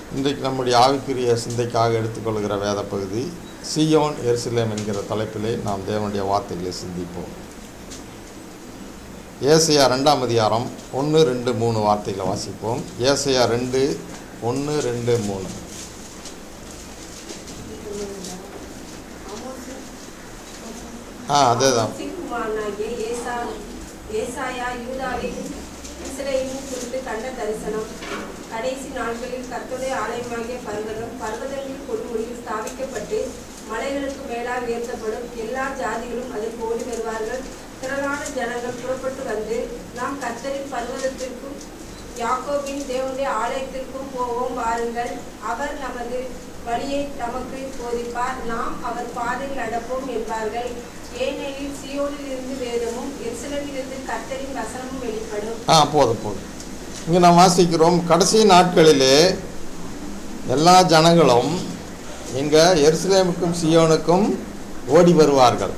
இன்றைக்கு நம்முடைய ஆவிக்குரிய சிந்தைக்காக எடுத்துக்கொள்கிற வேத பகுதி சியோன் எருசலேம் என்கிற தலைப்பிலே நாம் தேவனுடைய வார்த்தைகளை சிந்திப்போம் ஏசையா ரெண்டாம் அதிகாரம் ஒன்று ரெண்டு மூணு வார்த்தைகளை வாசிப்போம் ஏசையா ரெண்டு ஒன்று ரெண்டு மூணு ஆ அதே தான் குமாரனாகிய ஏசா ஏசாயா யூதாவின் இஸ்ரேலின் குறித்து கண்ட தரிசனம் கடைசி நாட்களில் கர்த்தருடைய ஆலயமாகிய பர்வதம் பர்வதங்களில் கொடுமுடியில் ஸ்தாபிக்கப்பட்டு மலைகளுக்கு மேலாக உயர்த்தப்படும் எல்லா ஜாதிகளும் அதில் ஓடி வருவார்கள் திரளான ஜனங்கள் புறப்பட்டு வந்து நாம் கர்த்தரின் பர்வதத்திற்கும் யாக்கோபின் தேவனுடைய ஆலயத்திற்கும் போவோம் வாருங்கள் அவர் நமது வழியை நமக்கு போதிப்பார் நாம் அவர் பாதையில் நடப்போம் என்பார்கள் ஏனெனில் சியோனில் இருந்து வேதமும் எருசலேமில் இருந்து கர்த்தரின் வசனமும் வெளிப்படும் ஆ போதும் போதும் இங்கே நாம் வாசிக்கிறோம் கடைசி நாட்களிலே எல்லா ஜனங்களும் இங்கே எருசலேமுக்கும் சியோனுக்கும் ஓடி வருவார்கள்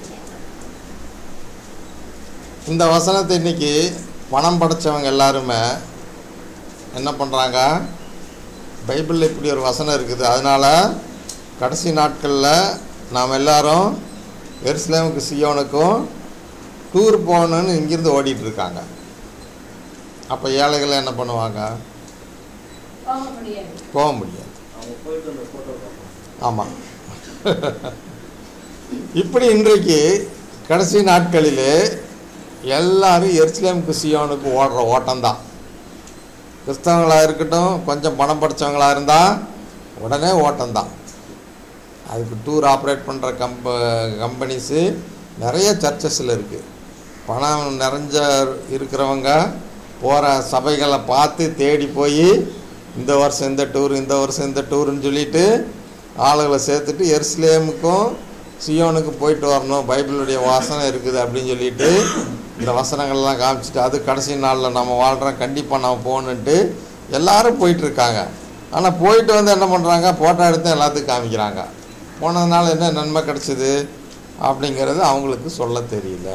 இந்த வசனத்தை இன்னைக்கு பணம் படைச்சவங்க எல்லாருமே என்ன பண்ணுறாங்க பைபிளில் இப்படி ஒரு வசனம் இருக்குது அதனால் கடைசி நாட்களில் நாம் எல்லாரும் எருசலேமுக்கு சியோனுக்கும் டூர் போகணுன்னு இங்கேருந்து ஓடிட்டு இருக்காங்க அப்போ ஏழைகள் என்ன பண்ணுவாங்க போக முடியாது போக முடியாது அவங்க போயிட்டு அந்த ஃபோட்டோ பார்ப்போம் ஆமாம் இப்படி இன்றைக்கு கடைசி நாட்களிலே எல்லாரும் எருசலேமுக்கு சியோனுக்கு ஓடுற ஓட்டம்தான் கிறிஸ்தவங்களாக இருக்கட்டும் கொஞ்சம் பணம் படித்தவங்களாக இருந்தால் உடனே ஓட்டம்தான் அதுக்கு டூர் ஆப்ரேட் பண்ணுற கம்ப கம்பெனிஸு நிறைய சர்ச்சஸில் இருக்குது பணம் நிறைஞ்ச இருக்கிறவங்க போகிற சபைகளை பார்த்து தேடி போய் இந்த வருஷம் இந்த டூர் இந்த வருஷம் இந்த டூருன்னு சொல்லிட்டு ஆளுகளை சேர்த்துட்டு எருசலேமுக்கும் சியோனுக்கு போயிட்டு வரணும் பைபிளுடைய வாசனை இருக்குது அப்படின்னு சொல்லிட்டு இந்த வசனங்கள்லாம் காமிச்சிட்டு அது கடைசி நாளில் நம்ம வாழ்கிறோம் கண்டிப்பாக நம்ம போகணுன்ட்டு எல்லாரும் போயிட்டு இருக்காங்க ஆனால் போயிட்டு வந்து என்ன பண்ணுறாங்க ஃபோட்டோ எடுத்து எல்லாத்துக்கும் காமிக்கிறாங்க போனதுனால என்ன நன்மை கிடச்சிது அப்படிங்கிறது அவங்களுக்கு சொல்ல தெரியல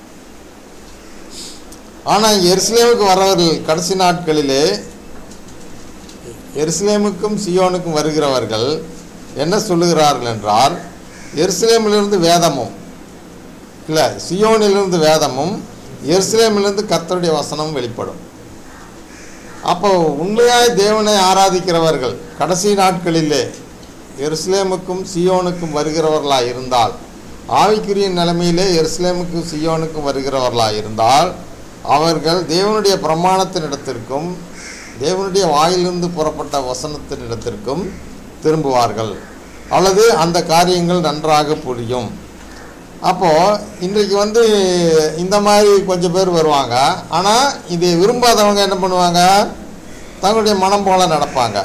ஆனால் எருசலேமுக்கு வரவர்கள் கடைசி நாட்களிலே எருசலேமுக்கும் சியோனுக்கும் வருகிறவர்கள் என்ன சொல்லுகிறார்கள் என்றால் எருசலேமிலிருந்து வேதமும் இல்லை சியோனிலிருந்து வேதமும் எருசலேமிலிருந்து கர்த்தருடைய வசனமும் வெளிப்படும் அப்போ உண்மையாய் தேவனை ஆராதிக்கிறவர்கள் கடைசி நாட்களிலே எருசலேமுக்கும் சியோனுக்கும் வருகிறவர்களாக இருந்தால் ஆவிக்குரிய நிலைமையிலே எருசலேமுக்கும் சியோனுக்கும் வருகிறவர்களாக இருந்தால் அவர்கள் தேவனுடைய பிரமாணத்தினிடத்திற்கும் தேவனுடைய வாயிலிருந்து புறப்பட்ட வசனத்தினிடத்திற்கும் திரும்புவார்கள் அல்லது அந்த காரியங்கள் நன்றாக புரியும் அப்போது இன்றைக்கு வந்து இந்த மாதிரி கொஞ்சம் பேர் வருவாங்க ஆனால் இதை விரும்பாதவங்க என்ன பண்ணுவாங்க தங்களுடைய மனம் போல நடப்பாங்க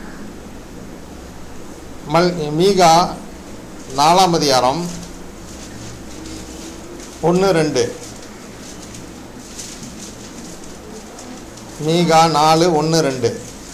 மல் மீகா நாலாம் அதிகாரம் ஒன்று ரெண்டு மீகா நாலு ஒன்று ரெண்டு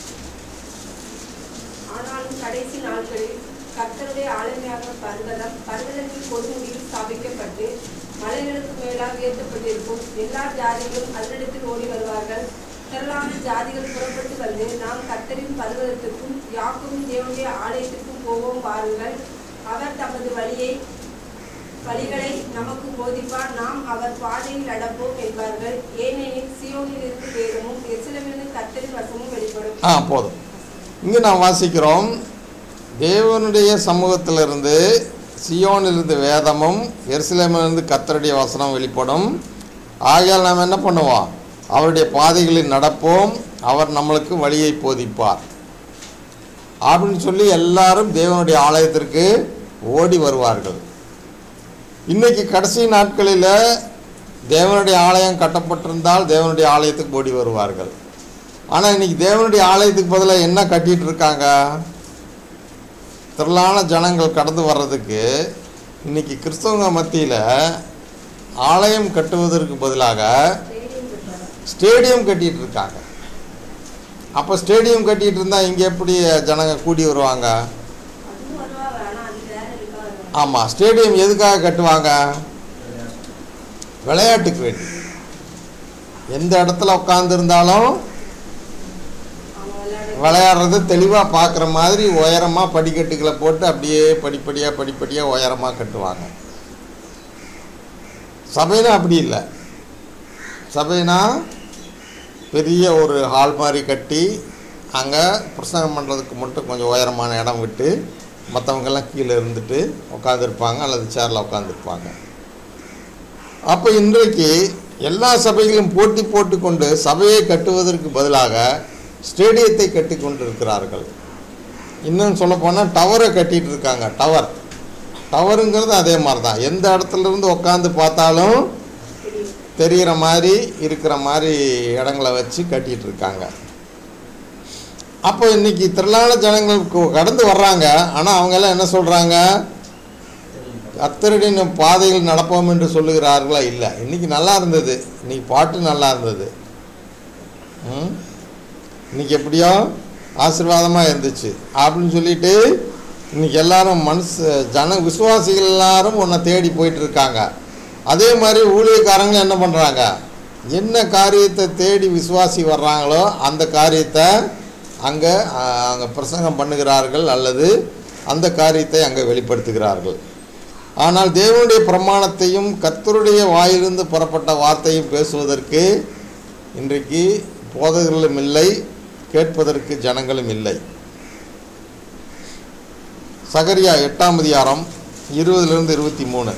ஆனாலும் கடைசி நாட்களில் கர்த்தருடைய ஆளுமையாக பர்வதம் பர்வதத்தில் கொடுமுடியில் ஸ்தாபிக்கப்பட்டு மலைகளுக்கு மேலாக உயர்த்தப்பட்டிருக்கும் எல்லா ஜாதிகளும் அதனிடத்தில் ஓடி வருவார்கள் திரளான ஜாதிகள் புறப்பட்டு வந்து நாம் கர்த்தரின் பர்வதத்துக்கும் யாக்கும் தேவனுடைய ஆலயத்திற்கும் போவோம் வாருங்கள் அவர் தமது வழியை வழிகளை நமக்கு போதிப்பார் நாம் அவர் பாதையில் நடப்போம் என்பார்கள் ஏனெனில் சியோனில் இருந்து வேதமும் எருசலேமிலிருந்து கர்த்தரின் வசமும் வெளிப்படும் ஆ போதும் இங்கே நாம் வாசிக்கிறோம் தேவனுடைய சமூகத்திலிருந்து சியோனிலிருந்து வேதமும் எருசலேமிலிருந்து கர்த்தருடைய வசனம் வெளிப்படும் ஆகையால் நாம் என்ன பண்ணுவோம் அவருடைய பாதைகளில் நடப்போம் அவர் நம்மளுக்கு வழியை போதிப்பார் அப்படின்னு சொல்லி எல்லாரும் தேவனுடைய ஆலயத்திற்கு ஓடி வருவார்கள் இன்னைக்கு கடைசி நாட்களில் தேவனுடைய ஆலயம் கட்டப்பட்டிருந்தால் தேவனுடைய ஆலயத்துக்கு ஓடி வருவார்கள் ஆனால் இன்னைக்கு தேவனுடைய ஆலயத்துக்கு பதிலாக என்ன கட்டிட்டு இருக்காங்க திரளான ஜனங்கள் கடந்து வர்றதுக்கு இன்னைக்கு கிறிஸ்தவங்க மத்தியில் ஆலயம் கட்டுவதற்கு பதிலாக ஸ்டேடியம் கட்டிட்டு இருக்காங்க அப்போ ஸ்டேடியம் கட்டிட்டு இருந்தால் இங்கே எப்படி ஜனங்க கூடி வருவாங்க அதுவும் வருவாங்க ஆனா அது வேற இருக்கா வருவாங்க ஆமாம் ஸ்டேடியம் எதுக்காக கட்டுவாங்க விளையாட்டுக்கு வேண்டி எந்த இடத்துல உட்காந்துருந்தாலும் அவங்க விளையாட விளையாடுறது தெளிவாக பார்க்குற மாதிரி உயரமாக படிக்கட்டுகளை போட்டு அப்படியே படிப்படியாக படிப்படியாக உயரமாக கட்டுவாங்க சபைனா அப்படி இல்லை சபைனா பெரிய ஒரு ஹால் மாதிரி கட்டி அங்கே பிரசங்கம் பண்ணுறதுக்கு மட்டும் கொஞ்சம் உயரமான இடம் விட்டு மற்றவங்கெல்லாம் கீழே இருந்துட்டு உட்காந்துருப்பாங்க அல்லது சேரில் உட்காந்துருப்பாங்க அப்போ இன்றைக்கு எல்லா சபைகளும் போட்டி போட்டுக்கொண்டு சபையை கட்டுவதற்கு பதிலாக ஸ்டேடியத்தை கட்டி கொண்டு இருக்கிறார்கள் இன்னும் சொல்லப்போனால் டவரை கட்டிட்டு இருக்காங்க டவர் டவருங்கிறது அதே மாதிரி தான் எந்த இடத்துல இருந்து உட்காந்து பார்த்தாலும் தெரியும் தெரிகிற மாதிரி இருக்கிற மாதிரி இடங்களை வச்சு கட்டிட்டு இருக்காங்க அப்போ இன்னைக்கு திரளான ஜனங்கள் கு- கடந்து வர்றாங்க ஆனால் அவங்க எல்லாம் என்ன சொல்கிறாங்க கத்தருடைய பாதையில் நடப்போம் என்று சொல்லுகிறார்களா இல்லை இன்னைக்கு நல்லா இருந்தது இன்னைக்கு பாட்டு நல்லா இருந்தது ம்? இன்னைக்கு எப்படியோ ஆசீர்வாதமாக இருந்துச்சு அப்படின்னு சொல்லிட்டு இன்னைக்கு எல்லாரும் மனசு ஜன விசுவாசிகள் எல்லாரும் உன்னை தேடி போயிட்டு இருக்காங்க அதே மாதிரி ஊழியக்காரங்களும் என்ன பண்ணுறாங்க என்ன காரியத்தை தேடி விசுவாசி வர்றாங்களோ அந்த காரியத்தை அங்கே அங்கே பிரசங்கம் பண்ணுகிறார்கள் அல்லது அந்த காரியத்தை அங்கே வெளிப்படுத்துகிறார்கள் ஆனால் தேவனுடைய பிரமாணத்தையும் கர்த்தருடைய வாயிலிருந்து புறப்பட்ட வார்த்தையும் பேசுவதற்கு இன்றைக்கு போதகர்களும் இல்லை கேட்பதற்கு ஜனங்களும் இல்லை சகரியா எட்டாம் அதிகாரம் இருபதுலேருந்து இருபத்தி மூணு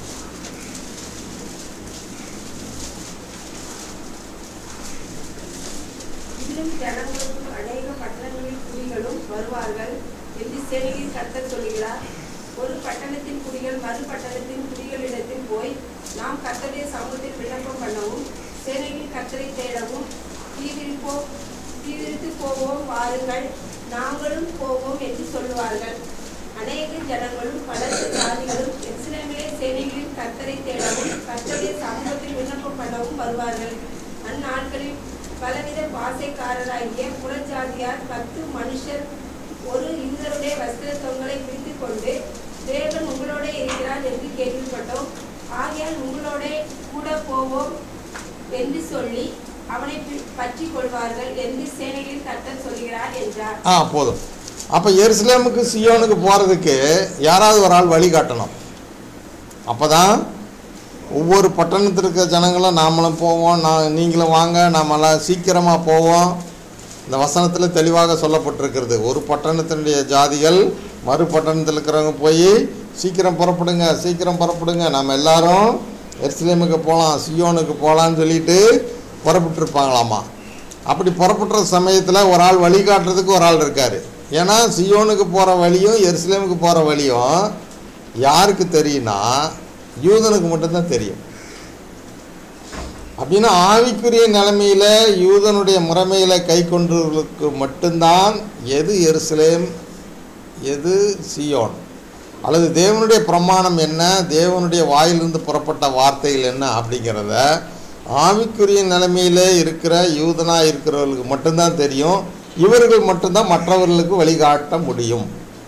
இதிலும் ஜனங்களுக்கும் அநேக பட்டணங்களில் குடிகளும் வருவார்கள் என்று சேனையில் கர்த்தர் சொல்கிறார் ஒரு பட்டணத்தின் குடிகள் மறு பட்டணத்தின் குடிகளிடத்தில் போய் நாம் கர்த்தருடைய சமூகத்தில் விண்ணப்பம் பண்ணவும் சேனையில் கர்த்தரை தேடவும் தீவிரிப்போம் தீவிரித்து போவோம் வாருங்கள் நாங்களும் போவோம் என்று சொல்லுவார்கள் அநேக ஜனங்களும் பலத்த ஜாதிகளும் எருசலேமிலே சேனைகளின் கர்த்தரை தேடவும் கர்த்தருடைய சமூகத்தில் விண்ணப்பம் பண்ணவும் வருவார்கள் அந்நாட்களில் பலவித பாசைக்காரராகிய புறஜாதியார் பத்து மனுஷர் ஒரு யூதருடைய வஸ்திர தொங்கலை பிடித்துக் கொண்டு தேவன் உங்களோட இருக்கிறார் என்று கேள்விப்பட்டோம் ஆகையால் உங்களோட கூட போவோம் என்று சொல்லி அவனை பி- பற்றிக் கொள்வார்கள் என்று சேனைகளின் கர்த்தர் சொல்கிறார் என்றார் ஆ போதும் அப்போ எருசலேமுக்கு சியோனுக்கு போகிறதுக்கு யாராவது ஒரு ஆள் வழி காட்டணும் அப்போ தான் ஒவ்வொரு பட்டணத்தில் இருக்கிற ஜனங்களும் நாமளும் போவோம் நான் நீங்களும் வாங்க நாமெல்லாம் சீக்கிரமாக போவோம் இந்த வசனத்தில் தெளிவாக சொல்லப்பட்டிருக்கிறது ஒரு பட்டணத்தினுடைய ஜாதிகள் மறு பட்டணத்தில் இருக்கிறவங்க போய் சீக்கிரம் புறப்படுங்க சீக்கிரம் புறப்படுங்க நம்ம எல்லாரும் எருசலேமுக்கு போகலாம் சியோனுக்கு போகலான்னு சொல்லிட்டு புறப்பட்டுருப்பாங்களாமா அப்படி புறப்படுற சமயத்தில் ஒரு ஆள் வழி காட்டுறதுக்கு ஒரு ஆள் இருக்கார் ஏன்னா சியோனுக்கு போகிற வழியும் எருசலேமுக்கு போகிற வழியும் யாருக்கு தெரியும்னா யூதனுக்கு மட்டும்தான் தெரியும் அப்படின்னா ஆவிக்குரிய நிலைமையில் யூதனுடைய முறைமையில் கை கொண்டவர்களுக்கு மட்டும்தான் எது எருசலேம் எது சியோன் அல்லது தேவனுடைய பிரமாணம் என்ன தேவனுடைய வாயிலிருந்து புறப்பட்ட வார்த்தைகள் என்ன அப்படிங்கிறத ஆவிக்குரிய நிலைமையிலே இருக்கிற யூதனாக இருக்கிறவர்களுக்கு மட்டும்தான் தெரியும் இவர்கள் மட்டும்தான் மற்றவர்களுக்கு வழிகாட்ட முடியும்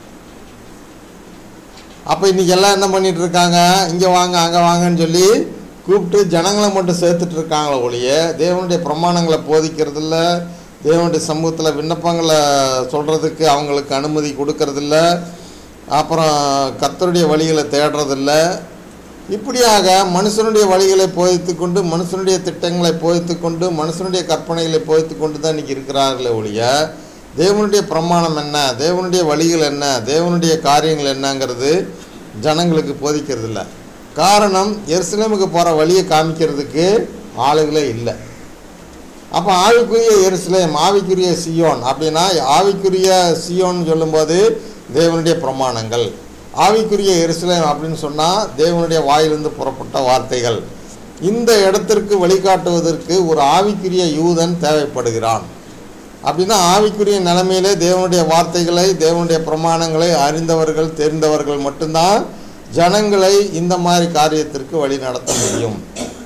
அப்போ இன்றைக்கி எல்லாம் என்ன பண்ணிட்டு இருக்காங்க இங்கே வாங்க அங்கே வாங்கன்னு சொல்லி கூப்பிட்டு ஜனங்களை மட்டும் சேர்த்துட்டு இருக்காங்களே ஒழிய தேவனுடைய பிரமாணங்களை போதிக்கிறதில்ல தேவனுடைய சமூகத்தில் விண்ணப்பங்களை சொல்கிறதுக்கு அவங்களுக்கு அனுமதி கொடுக்கறதில்ல அப்புறம் கர்த்தருடைய வழிகளை தேடுறதில்ல இப்படியாக மனுஷனுடைய வழிகளை போதித்து கொண்டு மனுஷனுடைய திட்டங்களை போதித்து கொண்டு மனுஷனுடைய கற்பனைகளை போதித்து கொண்டு தான் இன்றைக்கி இருக்கிறார்களே ஒழிய தேவனுடைய பிரமாணம் என்ன தேவனுடைய வழிகள் என்ன தேவனுடைய காரியங்கள் என்னங்கிறது ஜனங்களுக்கு போதிக்கிறது இல்லை காரணம் எருசலேமுக்கு போகிற வழியை காமிக்கிறதுக்கு ஆளுகளே இல்லை அப்போ ஆவிக்குரிய எருசலேம் ஆவிக்குரிய சியோன் அப்படின்னா ஆவிக்குரிய சியோன்னு சொல்லும்போது தேவனுடைய பிரமாணங்கள் ஆவிக்குரிய எருசலேம் அப்படின்னு சொன்னால் தேவனுடைய வாயிலிருந்து புறப்பட்ட வார்த்தைகள் இந்த இடத்திற்கு வழிகாட்டுவதற்கு ஒரு ஆவிக்குரிய யூதன் தேவைப்படுகிறான் அப்படின்னா ஆவிக்குரிய நிலைமையிலே தேவனுடைய வார்த்தைகளை தேவனுடைய பிரமாணங்களை அறிந்தவர்கள் தெரிந்தவர்கள் மட்டும்தான் ஜனங்களை இந்த மாதிரி காரியத்திற்கு வழி நடத்த முடியும்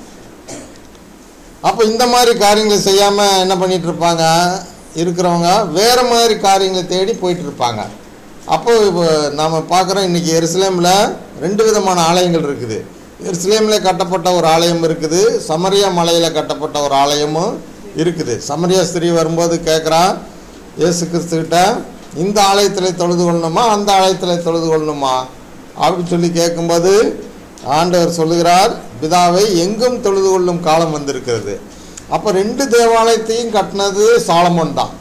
அப்போ இந்த மாதிரி காரியங்களை செய்யாமல் என்ன பண்ணிட்டு இருப்பாங்க இருக்கிறவங்க வேறு மாதிரி காரியங்களை தேடி போயிட்டு இருப்பாங்க அப்போ இப்போ நாம் பார்க்குறோம் இன்றைக்கி எருசலேமில் ரெண்டு விதமான ஆலயங்கள் இருக்குது எருசலேமில் கட்டப்பட்ட ஒரு ஆலயம் இருக்குது சமரியா மலையில் கட்டப்பட்ட ஒரு ஆலயமும் இருக்குது சமரியா ஸ்திரீ வரும்போது கேட்குறா இயேசு கிறிஸ்துக்கிட்ட இந்த ஆலயத்தில் தொழுது கொள்ளணுமா அந்த ஆலயத்தில் தொழுது கொள்ளணுமா அப்படின்னு சொல்லி கேட்கும்போது ஆண்டவர் சொல்லுகிறார் பிதாவை எங்கும் தொழுது கொள்ளும் காலம் வந்திருக்கிறது அப்போ ரெண்டு தேவாலயத்தையும் கட்டினது சாலமோன் தான்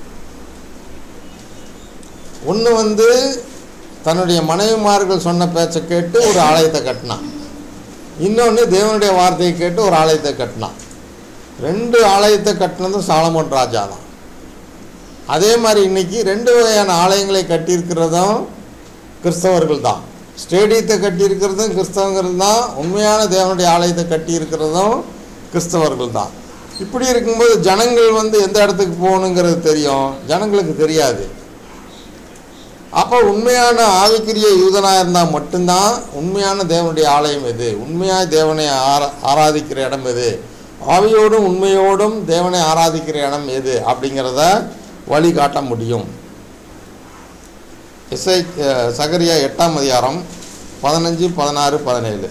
ஒன்று வந்து தன்னுடைய மனைவிமார்கள் சொன்ன பேச்சை கேட்டு ஒரு ஆலயத்தை கட்டினான் இன்னொன்று தேவனுடைய வார்த்தையை கேட்டு ஒரு ஆலயத்தை கட்டினான் ரெண்டு ஆலயத்தை கட்டினதும் சாலமோன் ராஜா தான் அதே மாதிரி இன்னைக்கு ரெண்டு வகையான ஆலயங்களை கட்டியிருக்கிறதும் கிறிஸ்தவர்கள் தான் ஸ்டேடியத்தை கட்டியிருக்கிறதும் கிறிஸ்தவங்கள் தான் உண்மையான தேவனுடைய ஆலயத்தை கட்டியிருக்கிறதும் கிறிஸ்தவர்கள் தான் இப்படி இருக்கும்போது ஜனங்கள் வந்து எந்த இடத்துக்கு போகணுங்கிறது தெரியும் ஜனங்களுக்கு தெரியாது அப்போ உண்மையான ஆவிக்குரிய யூதனாக இருந்தால் மட்டும்தான் உண்மையான தேவனுடைய ஆலயம் எது உண்மையாக தேவனை ஆரா ஆராதிக்கிற இடம் எது ஆவியோடும் உண்மையோடும் தேவனை ஆராதிக்கிற இடம் எது அப்படிங்கிறத வழிகாட்ட முடியும் இசை அஹ், சகரியா எட்டாம் அதிகாரம் பதினஞ்சு பதினாறு பதினேழு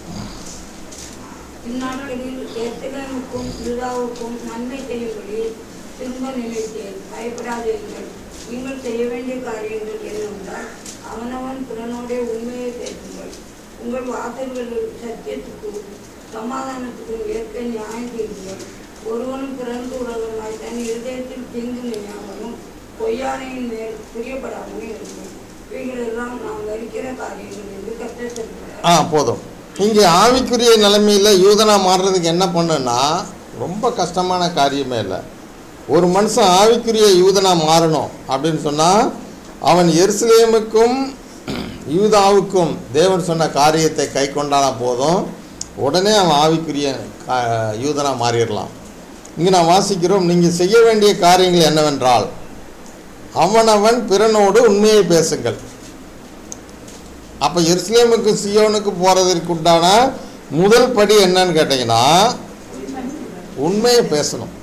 இந்நாட்களில் எருசலேமுக்கும் யூதாவுக்கும் நன்மை செய்யும்படி திரும்ப நினைத்தேன் பயப்படாதீர்கள் நீங்கள் செய்ய வேண்டிய காரியங்கள் என்னவென்றால் அவனவன் பிறனோடே உண்மையை பேசுங்கள் உங்கள் வாசல்களில் சத்தியத்துக்கும் சமாதானத்துக்கும் ஏற்க நியாயம் செய்யுங்கள் ஒருவனும் பிறந்து உலகமாய் தன் இருதயத்தில் தீங்கு நினையாமலும் பொய்யானையின் மேல் பிரியப்படாமலும் இருங்கள் இவைகளெல்லாம் நாம் வரிக்கிற காரியங்கள் என்று கற்றுத் தருகிறார் ஆ போதும் இங்கே ஆவிக்குரிய நிலைமையில் யூதனா மாறுறதுக்கு என்ன பண்ணுன்னா ரொம்ப கஷ்டமான காரியமே இல்லை ஒரு மனுஷன் ஆவிக்குரிய யூதனா மாறணும் அப்படின்னு சொன்னால் அவன் எருசலேமுக்கும் யூதாவுக்கும் தேவன் சொன்ன காரியத்தை கை கொண்டானா போதும் உடனே அவன் ஆவிக்குரிய கா- யூதனா மாறிடலாம் இங்கே நான் வாசிக்கிறோம் நீங்கள் செய்ய வேண்டிய காரியங்கள் என்னவென்றால் அவனவன் பிறனோடு உண்மையை பேசுங்கள் அப்போ எருசலேமுக்கு சியோனுக்கு போகிறதற்கு உண்டான முதல் படி என்னன்னு கேட்டிங்கன்னா உண்மையை பேசணும்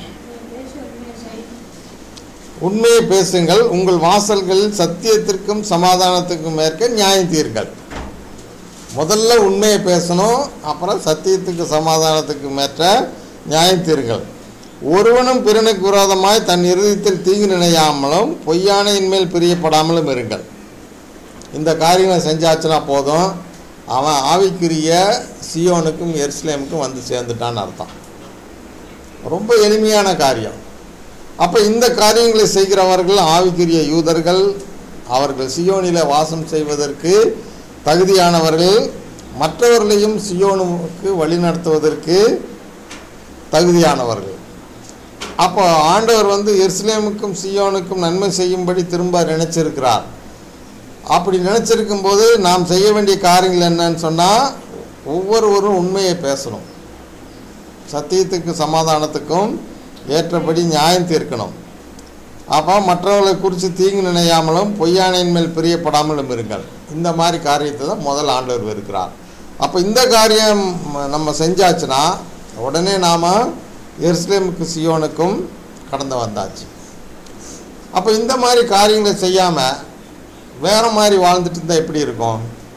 உண்மையை பேசுங்கள் உங்கள் வாசல்களில் சத்தியத்திற்கும் சமாதானத்துக்கும் மேற்க நியாயம் தீர்கள் முதல்ல உண்மையை பேசணும் அப்புறம் சத்தியத்துக்கு சமாதானத்துக்கு மேற்ற நியாயம் தீர்கள் ஒருவனும் பிறனுக்கு விரோதமாய் தன் இருதயத்தில் தீங்கு நினையாமலும் பொய்யானையின் மேல் பிரியப்படாமலும் இருங்கள் இந்த காரியங்களை செஞ்சாச்சுன்னா போதும் அவன் ஆவிக்குரிய சியோனுக்கும் எருசலேமுக்கும் வந்து சேர்ந்துட்டான்னு அர்த்தம் ரொம்ப எளிமையான காரியம் அப்போ இந்த காரியங்களை செய்கிறவர்கள் ஆவிக்குரிய யூதர்கள் அவர்கள் சியோனில் வாசம் செய்வதற்கு தகுதியானவர்கள் மற்றவர்களையும் சியோனுக்கு வழிநடத்துவதற்கு தகுதியானவர்கள் அப்போ ஆண்டவர் வந்து எருசலேமுக்கும் சியோனுக்கும் நன்மை செய்யும்படி திரும்ப நினைச்சிருக்கிறார் அப்படி நினச்சிருக்கும் போது நாம் செய்ய வேண்டிய காரியங்கள் என்னன்னு சொன்னால் ஒவ்வொருவரும் உண்மையை பேசணும் சத்தியத்துக்கும் சமாதானத்துக்கும் ஏற்றபடி நியாயம் தீர்க்கணும் அப்போ மற்றவர்களை குறித்து தீங்கு நினையாமலும் பொய்யானையின் மேல் பிரியப்படாமலும் இருங்கள் இந்த மாதிரி காரியத்தை தான் முதல் ஆண்டவர் வெறுக்கிறார் அப்போ இந்த காரியம் நம்ம செஞ்சாச்சுன்னா உடனே நாம் எருசலேமுக்கு சியோனுக்கும் கடந்து வந்தாச்சு அப்போ இந்த மாதிரி காரியங்களை செய்யாமல் வேற மாதிரி வாழ்ந்துட்டு இருந்தால் எப்படி இருக்கும்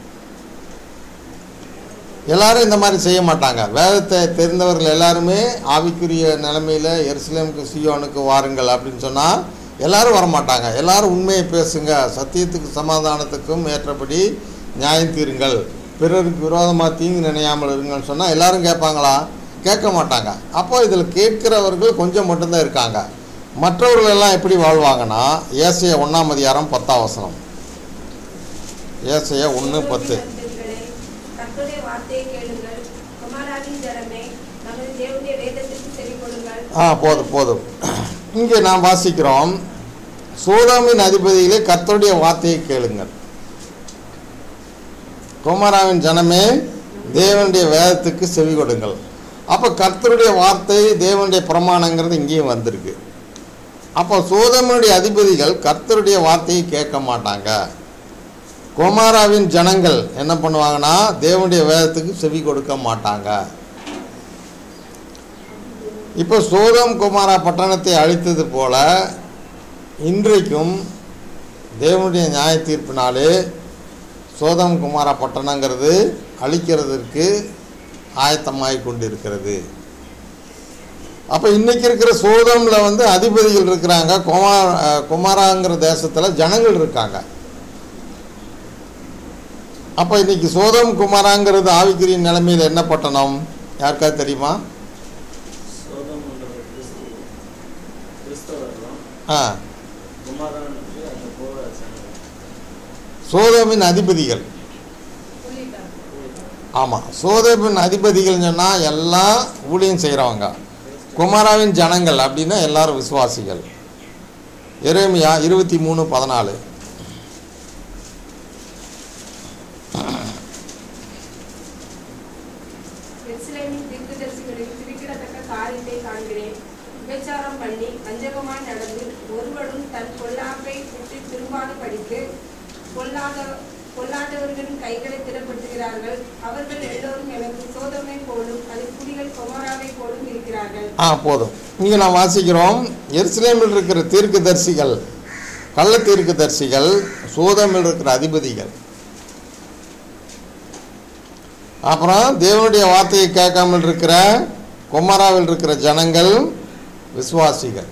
எல்லாரும் இந்த மாதிரி செய்ய மாட்டாங்க வேதத்தை தெரிந்தவர்கள் எல்லாருமே ஆவிக்குரிய நிலைமையில் எருசலேமுக்கு சியோனுக்கு வாருங்கள் அப்படின்னு சொன்னால் எல்லாரும் வரமாட்டாங்க எல்லாரும் உண்மையை பேசுங்க சத்தியத்துக்கு சமாதானத்துக்கும் ஏற்றபடி நியாயம் தீருங்கள் பிறருக்கு விரோதமாக தீங்கு நினையாமல் இருங்கன்னு சொன்னால் எல்லாரும் கேட்பாங்களா கேட்க மாட்டாங்க அப்போ இதில் கேட்கிறவர்கள் கொஞ்சம் மட்டும்தான் இருக்காங்க மற்றவர்கள் எல்லாம் எப்படி வாழ்வாங்கன்னா ஏசைய ஒன்றாம் அதிகாரம் பத்தாம் வசனம் ஏசைய ஒன்று பத்து கர்த்தருடைய வார்த்தையை கேளுங்கள் குமாராவின் ஜனமே நமது தேவனுடைய வேதத்திற்கு செவி கொடுங்கள் ஆ போதும் போதும் இங்கே நாம் வாசிக்கிறோம் சோதாமின் அதிபதியிலே கர்த்தருடைய வார்த்தையை கேளுங்கள் குமாராவின் ஜனமே தேவனுடைய வேதத்துக்கு செவி கொடுங்கள் அப்போ கர்த்தருடைய வார்த்தை தேவனுடைய பிரமாணங்கிறது இங்கேயும் வந்திருக்கு அப்போ சோதமனுடைய அதிபதிகள் கர்த்தருடைய வார்த்தையை கேட்க மாட்டாங்க குமாராவின் ஜனங்கள் என்ன பண்ணுவாங்கன்னா தேவனுடைய வேதத்துக்கு செவி கொடுக்க மாட்டாங்க இப்போ சோதம் குமாரா பட்டணத்தை அழித்தது போல இன்றைக்கும் தேவனுடைய நியாய தீர்ப்பினாலே சோதம் குமாரா பட்டணங்கிறது அழிக்கிறதற்கு ஆயத்தமாகி கொண்டிருக்கிறது அப்போ இன்னைக்கு இருக்கிற சோதமில் வந்து அதிபதிகள் இருக்கிறாங்க குமார் அஹ், குமாராங்கிற தேசத்தில் ஜனங்கள் இருக்காங்க அப்போ இன்னைக்கு சோதம் குமாராங்கிறது ஆவிக்குரிய நிலைமையில் என்ன பட்டணம் யாருக்காவது தெரியுமா சோதம்ன்றது கிறிஸ்து கிறிஸ்தவர்களும் ஆ குமாரனுக்கு அந்த போக சங்கம் சோதமின் அதிபதிகள் சொல்லிட்டாங்க ஆமாம் சோதமின் அதிபதிகள் சொன்னால் எல்லாம் ஊழியம் செய்கிறவங்க குமாராவின் ஜனங்கள் அப்படின்னா எல்லாரும் விசுவாசிகள் எரேமியா இருபத்தி மூணு பதினாலு எருசலேமின் தீர்க்கதரிசிகளில் குறிப்பிடத்தக்க காரியத்தை காண்கிறேன் விபச்சாரம் பண்ணி வஞ்சகமாய் நடந்து ஒருவனும் தன் பொல்லாப்பை விட்டு திரும்பாதபடிக்கு பொல்லாத பொல்லாதவர்களின் கைகளை திடப்படுத்துகிறார்கள் அவர்கள் எல்லோரும் எனக்கு சோதமை போலும் அது குடிகள் கொமராவை போலும் இருக்கிறார்கள் ஆ போதும் இங்கே நான் வாசிக்கிறோம் எருசலேமில் இருக்கிற தீர்க்கதரிசிகள் கள்ள தீர்க்கதரிசிகள் சோதமில் இருக்கிற அதிபதிகள் அப்புறம் தேவனுடைய வார்த்தையை கேட்காமல் இருக்கிற கொமராவில் இருக்கிற ஜனங்கள் விசுவாசிகள்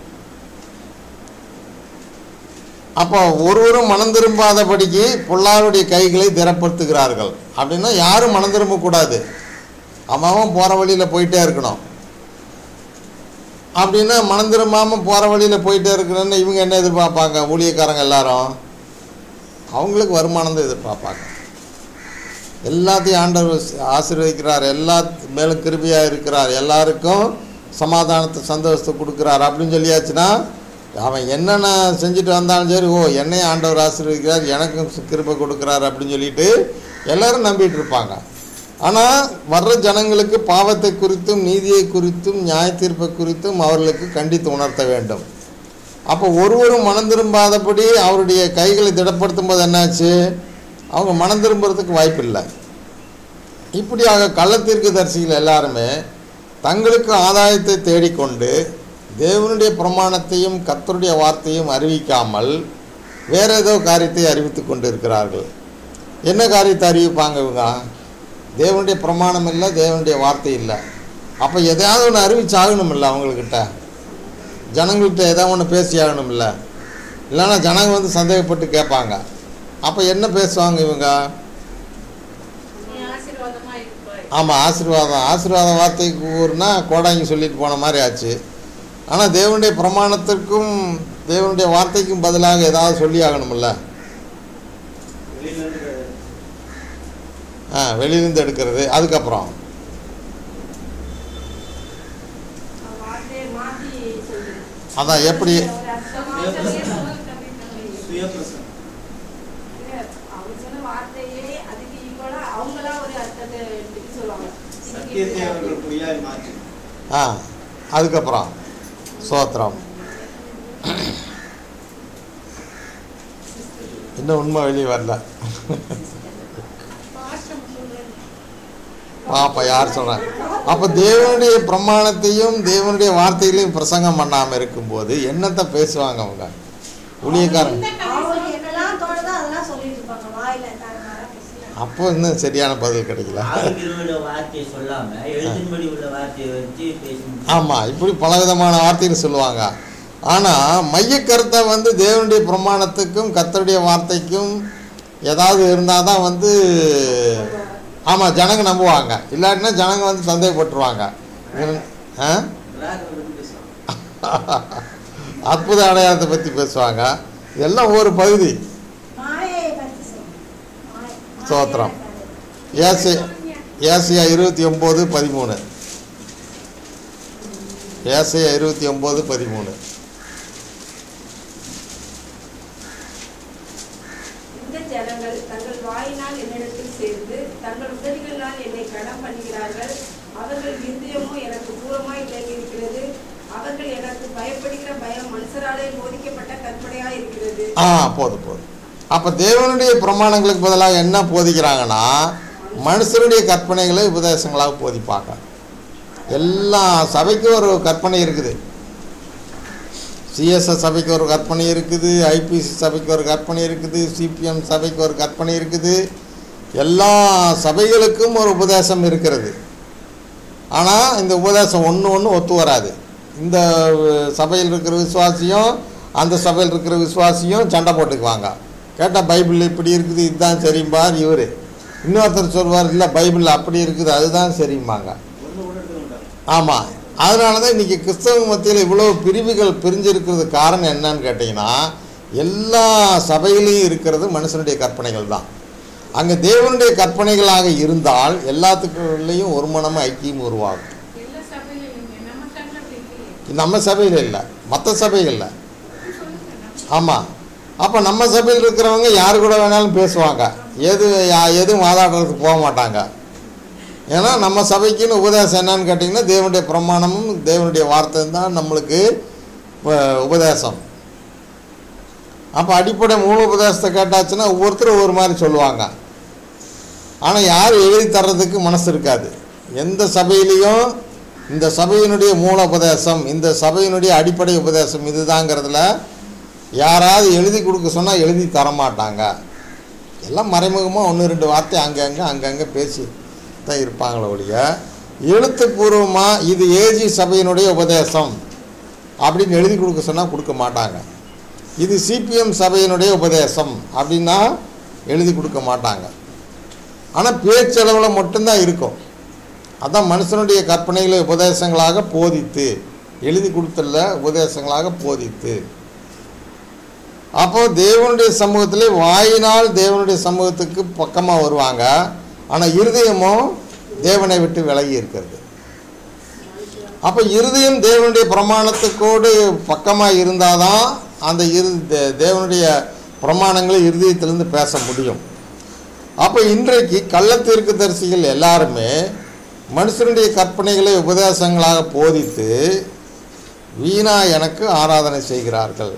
அப்போ ஒருவரும் மனம் திரும்பாதபடிக்கு பொல்லாருடைய கைகளை திறப்படுத்துகிறார்கள் அப்படின்னா யாரும் மனம் திரும்பக்கூடாது அவன் அவன் போகிற வழியில் போயிட்டே இருக்கணும் அப்படின்னா மனம் திரும்பாமல் போகிற வழியில் போயிட்டே இருக்கிறேன்னு இவங்க என்ன எதிர்பார்ப்பாங்க ஊழியக்காரங்க எல்லாரும் அவங்களுக்கு வருமானம் தான் எதிர்பார்ப்பாங்க எல்லாத்தையும் ஆண்டவர் ஆசீர்வதிக்கிறார் எல்லா மேலும் கிருபியாக இருக்கிறார் எல்லாருக்கும் சமாதானத்தை சந்தோஷத்தை கொடுக்குறார் அப்படின்னு சொல்லியாச்சுன்னா அவன் என்னென்ன செஞ்சுட்டு வந்தாலும் சரி ஓ என்னையும் ஆண்டவர் ஆசீர்வதிக்கிறார் எனக்கும் கிருபை கொடுக்குறார் அப்படின்னு சொல்லிட்டு எல்லாரும் நம்பிட்டு இருப்பாங்க ஆனால் வர்ற ஜனங்களுக்கு பாவத்தை குறித்தும் நீதியை குறித்தும் நியாய தீர்ப்பை குறித்தும் அவர்களுக்கு கண்டித்து உணர்த்த வேண்டும் அப்போ ஒருவரும் மனம் திரும்பாதபடி அவருடைய கைகளை திடப்படுத்தும் போது என்னாச்சு அவங்க மனம் திரும்புறதுக்கு வாய்ப்பில்லை இப்படியாக கள்ளத்தீர்க்கு தரிசிகள் எல்லாருமே தங்களுக்கு ஆதாயத்தை தேடிக்கொண்டு தேவனுடைய பிரமாணத்தையும் கர்த்தருடைய வார்த்தையும் அறிவிக்காமல் வேற ஏதோ காரியத்தை அறிவித்து கொண்டு இருக்கிறார்கள் என்ன காரியத்தை அறிவிப்பாங்க இவங்க தேவனுடைய பிரமாணம் இல்லை தேவனுடைய வார்த்தை இல்லை அப்போ எதையாவது ஒன்று அறிவிச்சு ஆகணுமில்ல அவங்கக்கிட்ட ஜனங்கள்கிட்ட ஏதாவது ஒன்று பேசி ஆகணுமில்ல இல்லைன்னா ஜனங்க வந்து சந்தேகப்பட்டு கேட்பாங்க அப்போ என்ன பேசுவாங்க இவங்க நீ ஆசீர்வாதமா இருப்பாய் ஆமாம் ஆசீர்வாதம் ஆசீர்வாத வார்த்தை கூறுனா கோடாங்கி சொல்லிட்டு போன மாதிரி ஆச்சு ஆனால் தேவனுடைய பிரமாணத்திற்கும் தேவனுடைய வார்த்தைக்கும் பதிலாக ஏதாவது சொல்லி ஆகணுமில்ல வெளியிலேருந்து ஆ வெளியிலேருந்து எடுக்கிறது அதுக்கப்புறம் வார்த்தையை மாத்தி சொல்லு அதான் எப்படி ஒரு அர்த்தமாவே சுயப்பிரசனம் இல்ல, அவங்க சொன்ன வார்த்தையே அதுக்கு ஈக்குவலா அவங்களா ஒரு அர்த்தத்தை எடுத்துட்டு சொல்லுவாங்க சத்தியத்தை அவர்கள் பொய்யாய் மாற்றி ஆ அதுக்கப்புறம் சோத்திரம் இன்னும் உண்மை வெளியே வரல பாப்பா யார் சொல்கிறாங்க அப்போ தேவனுடைய பிரமாணத்தையும் தேவனுடைய வார்த்தைகளையும் பிரசங்கம் பண்ணாமல் இருக்கும்போது என்னத்தை பேசுவாங்க அவங்க ஊழியக்காரங்க அவங்களுக்கு என்னெல்லாம் தோணுதோ அதெல்லாம் சொல்லிட்டு இருப்பாங்க வாயில தாறுமாறா பேசுறாங்க. அப்போ இன்னும் சரியான பதில் கிடைக்கல ஆவிக்குரிய வார்த்தையை சொல்லாம எழுத்தின்படி உள்ள வார்த்தையை வச்சு பேசி ஆமாம் இப்படி பலவிதமான வார்த்தைகள் சொல்லுவாங்க ஆனால் மையக்கருத்தை வந்து தேவனுடைய பிரமாணத்துக்கும் கர்த்தருடைய வார்த்தைக்கும் ஏதாவது இருந்தால் தான் வந்து ஆமாம் ஜனங்க நம்புவாங்க இல்லாட்டினா ஜனங்க வந்து சந்தேகப்பட்டுருவாங்க இவன்- ஆ விளையாடுறத பற்றி பேசுவாங்க அற்புத அடையாளத்தை பற்றி பேசுவாங்க இதெல்லாம் ஒரு பகுதி மாயையை பத்தி சொல்லுங்க. மாயை- ஸ்தோத்திரம். மாயையான ஏசி ஏசியா இருபத்தி ஒம்பது பதிமூணு ஏசியா இருபத்தி ஒம்பது பதிமூணு இந்த ஜனங்கள் தங்கள் வாயினால் என்னிடத்தில் சேர்ந்து தங்கள் உதவிகளால் என்னை கடம் பண்ணுகிறார்கள் அவர்கள் இருதயமோ எனக்கு தூரமாய் விலகி இருக்கிறது அவர்கள் எனக்கு பயப்படுகிற பயம் மனுஷராலே போதிக்கப்பட்ட கற்பனையா இருக்கிறது ஆ போதும் போதும் அப்போ தேவனுடைய பிரமாணங்களுக்கு பதிலாக என்ன போதிக்கிறாங்கன்னா மனுஷருடைய கற்பனைகளை உபதேசங்களாக போதிப்பாங்க எல்லா சபைக்கும் ஒரு கற்பனை இருக்குது சிஎஸ்எஸ் சபைக்கு ஒரு கற்பனை இருக்குது ஐபிசி சபைக்கு ஒரு கற்பனை இருக்குது சிபிஎம் சபைக்கு ஒரு கற்பனை இருக்குது எல்லா சபைகளுக்கும் ஒரு உபதேசம் இருக்கிறது ஆனால் இந்த உபதேசம் ஒன்று ஒன்று ஒத்து வராது இந்த அஹ், சபையில் இருக்கிற விசுவாசியும் அந்த சபையில் இருக்கிற விசுவாசியும் சண்டை போட்டுக்குவாங்க கேட்டால் பைபிள் இப்படி இருக்குது இதுதான் சரிம்பார் இவர் இன்னொருத்தர் சொல்வார் இல்லை பைபிள் அப்படி இருக்குது அதுதான் சரிம்பாங்க ஒன்று கூட எடுக்க மாட்டாங்க ஆமாம் அதனால தான் இன்றைக்கி கிறிஸ்தவ மத்தியில் இவ்வளோ பிரிவுகள் பிரிஞ்சிருக்கிறது காரணம் என்னன்னு கேட்டிங்கன்னா எல்லா சபையிலையும் இருக்கிறது மனுஷனுடைய கற்பனைகள் தான் அங்கே தேவனுடைய கற்பனைகளாக இருந்தால் எல்லாத்துக்குள்ளேயும் ஒரு மனமும் ஐக்கியம் உருவாகும் எல்லா சபையிலும் இல்லைங்க நம்ம சபையில அப்படி இல்லையே நம்ம சபையில் இல்லை மற்ற சபைகளில் சொல்லுங்க நம்ம ஆமாம் அப்போ நம்ம சபையில் இருக்கிறவங்க யார் கூட வேணாலும் பேசுவாங்க எது யா- எதுவும் வாதாடுறதுக்கு போக மாட்டாங்க ஏன்னா நம்ம சபைக்குன்னு உபதேசம் என்னன்னு கேட்டிங்கன்னா தேவனுடைய பிரமாணமும் தேவனுடைய வார்த்தையும் தான் நம்மளுக்கு அஹ், உபதேசம் அப்போ அடிப்படை மூல உபதேசத்தை கேட்டாச்சுன்னா ஒவ்வொருத்தரும் ஒவ்வொரு மாதிரி சொல்லுவாங்க ஆனால் யாரும் எழுதி தர்றதுக்கு மனசு இருக்காது எந்த சபையிலையும் இந்த சபையினுடைய மூல உபதேசம் இந்த சபையினுடைய அடிப்படை உபதேசம் இதுதாங்கிறதுல யாராவது எழுதி கொடுக்க சொன்னால் எழுதி தர மாட்டாங்க எல்லாம் மறைமுகமாக ஒன்று ரெண்டு வார்த்தை அங்கங்கே அங்கங்கே பேசி தான் இருப்பாங்களே ஒழிய எழுத்துப்பூர்வமாக இது ஏஜி சபையினுடைய உபதேசம் அப்படின்னு எழுதி கொடுக்க சொன்னால் கொடுக்க மாட்டாங்க இது சிபிஎம் சபையினுடைய உபதேசம் அப்படின்னா எழுதி கொடுக்க மாட்டாங்க ஆனால் பேச்சளவில் மட்டும்தான் இருக்கும் அதான் மனுஷனுடைய கற்பனைகளை உபதேசங்களாக போதித்து எழுதி கொடுத்துள்ள உபதேசங்களாக போதித்து அப்போ தேவனுடைய சமூகத்திலே வாயினால் தேவனுடைய சமூகத்துக்கு பக்கமாக வருவாங்க ஆனால் இருதயமும் தேவனை விட்டு விலகி இருக்கிறது அப்போ இருதயம் தேவனுடைய பிரமாணத்துக்கோடு பக்கமாக இருந்தால் தான் அந்த இரு தே- தேவனுடைய பிரமாணங்களை இருதயத்திலிருந்து பேச முடியும் அப்போ இன்றைக்கு கள்ளத்தீர்க்கு தரிசிகள் எல்லாருமே மனுஷனுடைய கற்பனைகளை உபதேசங்களாக போதித்து வீணா எனக்கு ஆராதனை செய்கிறார்கள்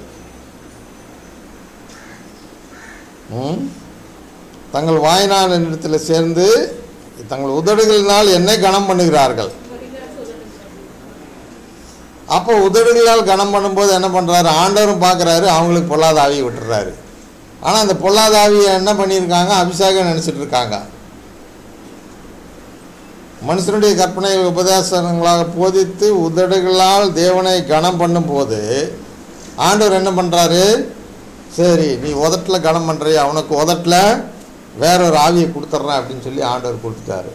ம்? தங்கள் வாய்நாள் இடத்தில் சேர்ந்து தங்கள் உதடுகளினால் என்னை கனம் பண்ணுகிறார்கள் வடிகால் சொல்லுங்க அப்போ உதடுகளால் கனம் பண்ணும்போது என்ன பண்ணுறாரு ஆண்டவரும் பார்க்குறாரு அவங்களுக்கு பொல்லாத ஆவியை விட்டுறாரு ஆனால் அந்த பொல்லாத ஆவியை என்ன பண்ணியிருக்காங்க அபிஷேகம் நினச்சிட்டு இருக்காங்க மனுஷனுடைய கற்பனை உபதேசங்களாக போதித்து உதடுகளால் தேவனை கனம் பண்ணும்போது ஆண்டவர் என்ன பண்ணுறாரு சரி நீ உதட்டில் கனம் பண்ணுறிய அவனுக்கு உதட்டில் வேற ஒரு ஆவியை கொடுத்துட்றேன் அப்படின்னு சொல்லி ஆண்டவர் கொடுத்துட்டாரு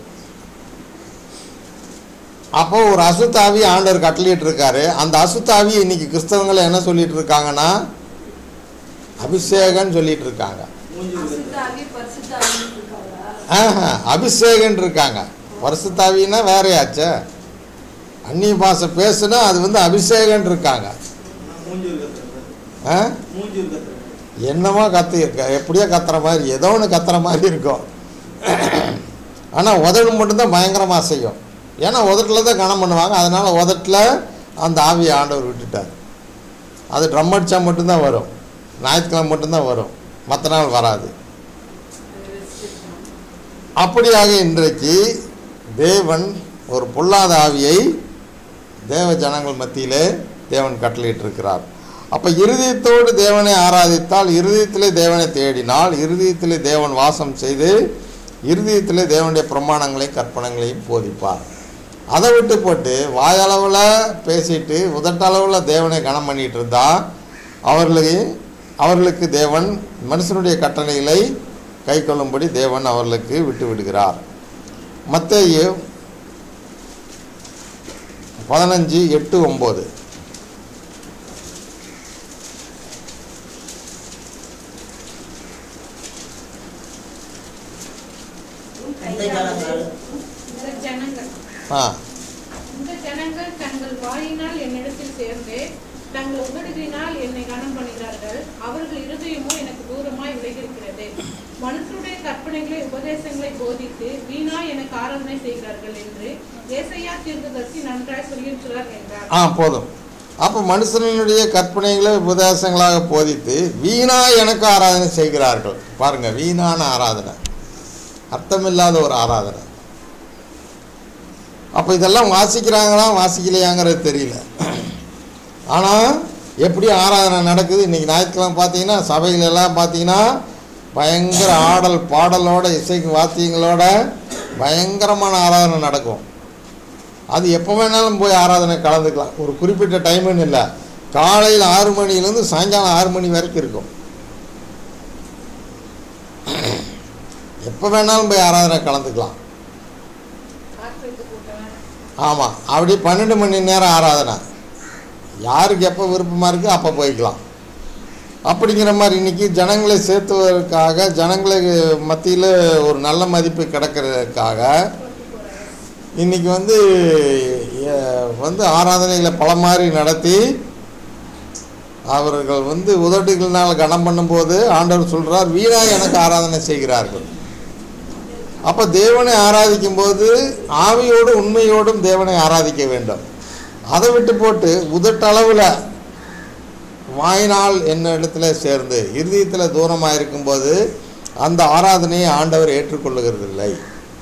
அப்போ ஒரு அசுத்தாவி ஆண்டவர் கட்டளிட்டு இருக்காரு அந்த அசுத்தாவி இன்னைக்கு கிறிஸ்தவங்களை என்ன சொல்லிட்டு இருக்காங்கன்னா அபிஷேகம்னு சொல்லிட்டு இருக்காங்க மூஞ்சி இருக்கிறது. அசுத்தாவி பரிசுத்தாவின்னு இருக்காங்களா ஆஹா அபிஷேகன் இருக்காங்க வருஷத்தாவின்னா வேறையாச்சே அந்நிய பாஷை பேசுனா அது வந்து அபிஷேகன் இருக்காங்க மூஞ்சி இருக்கிறது. ஆ மூஞ்சி இருக்கிறது. என்னமோ கத்து இருக்க எப்படியோ கத்துற மாதிரி ஏதோ ஒன்று கத்துற மாதிரி இருக்கும் ஆனால் உதடு மட்டும்தான் பயங்கரமாக செய்யும் ஏன்னா உதட்டில் தான் கனம் பண்ணுவாங்க அதனால் உதட்டில் அந்த ஆவியை ஆண்டவர் விட்டுட்டார் அது ட்ரம் அடித்தா மட்டும்தான் வரும் ஞாயிற்றுக்கிழமை மட்டும்தான் வரும் மற்ற நாள் வராது அப்படியாக இன்றைக்கு தேவன் ஒரு பொல்லாத ஆவியை தேவ ஜனங்கள் மத்தியிலே தேவன் கட்டளையிட்டிருக்கிறார் அப்போ இருதயத்தோடு தேவனை ஆராதித்தால் இருதயத்திலே தேவனை தேடினால் இருதயத்திலே தேவன் வாசம் செய்து இருதயத்திலே தேவனுடைய பிரமாணங்களையும் கற்பனைகளையும் போதிப்பார் அதை விட்டு போட்டு வாயளவில் பேசிட்டு உதட்டளவில் தேவனை கனம் பண்ணிட்டு இருந்தா அவர்களுக்கு அவர்களுக்கு தேவன் மனுஷனுடைய கட்டளைகளை கை கொள்ளும்படி தேவன் அவர்களுக்கு விட்டு விடுகிறார் மத்தேயு பதினஞ்சு எட்டு ஒம்பது உன் இந்த கையானது ஜனங்கள் இந்த ஜனங்கள் ஆ இந்த ஜனங்கள் தங்கள் வாயினால் என்னிடத்தில் சேர்ந்து தங்கள் உதடுகளினால் என்னை கனம் பண்ணுகிறார்கள் அவர்கள் இருதயமோ எனக்கு தூரமாய் விலகியிருக்கிறது மனுஷருடைய கற்பனைகளை உபதேசங்களை போதித்து வீணா எனக்கு ஆராதனை செய்கிறார்கள் என்று ஏசையா தீர்க்கதரிசி நன்றாய் சொல்லியிருக்கிறார் என்றார் ஆ போதும் அப்போ மனுஷனுடைய கற்பனைகளை உபதேசங்களாக போதித்து வீணா எனக்கு ஆராதனை செய்கிறார்கள் பாருங்க வீணான ஆராதனை அர்த்தமில்லாத ஒரு ஆராதனை அப்போ இதெல்லாம் வாசிக்கிறாங்களா வாசிக்கலையாங்கிறது தெரியல ஆனால் எப்படி ஆராதனை நடக்குது இன்றைக்கி ஞாயிற்றுக்கிழமை பார்த்தீங்கன்னா சபைகள் எல்லாம் பார்த்தீங்கன்னா பயங்கர ஆடல் பாடலோட இசைக்கு வாத்தியங்களோட பயங்கரமான ஆராதனை நடக்கும் அது எப்போ வேணாலும் போய் ஆராதனை கலந்துக்கலாம் ஒரு குறிப்பிட்ட டைம்னு இல்லை காலையில் ஆறு மணிலேருந்து சாயங்காலம் ஆறு மணி வரைக்கும் இருக்கும் எப்போ வேணாலும் போய் ஆராதனை கலந்துக்கலாம் காற்றெடுத்து கூட்டவன் ஆமாம் அப்படி பன்னெண்டு மணி நேரம் ஆராதனை யாருக்கு எப்போ விருப்பமாக இருக்குது அப்போ போய்க்கலாம் அப்படிங்கிற மாதிரி இன்றைக்கி ஜனங்களை சேர்த்துவதற்காக ஜனங்களை மத்தியில் ஒரு நல்ல மதிப்பு கிடைக்கிறதுக்காக இன்றைக்கி வந்து எ- வந்து ஆராதனைகளை பல மாதிரி நடத்தி அவர்கள் வந்து உதட்டுகளினால் கனம் பண்ணும்போது ஆண்டவர் சொல்கிறார் வீணாக எனக்கு ஆராதனை செய்கிறார்கள் அப்போ தேவனை ஆராதிக்கும் போது ஆவியோடு உண்மையோடும் தேவனை ஆராதிக்க வேண்டும் அதை விட்டு போட்டு உதட்டளவில் வாயினால் என்ன இடத்துல சேர்ந்து இருதயத்தில் தூரமாக இருக்கும்போது அந்த ஆராதனையை ஆண்டவர் ஏற்றுக்கொள்ளுகிறதில்லை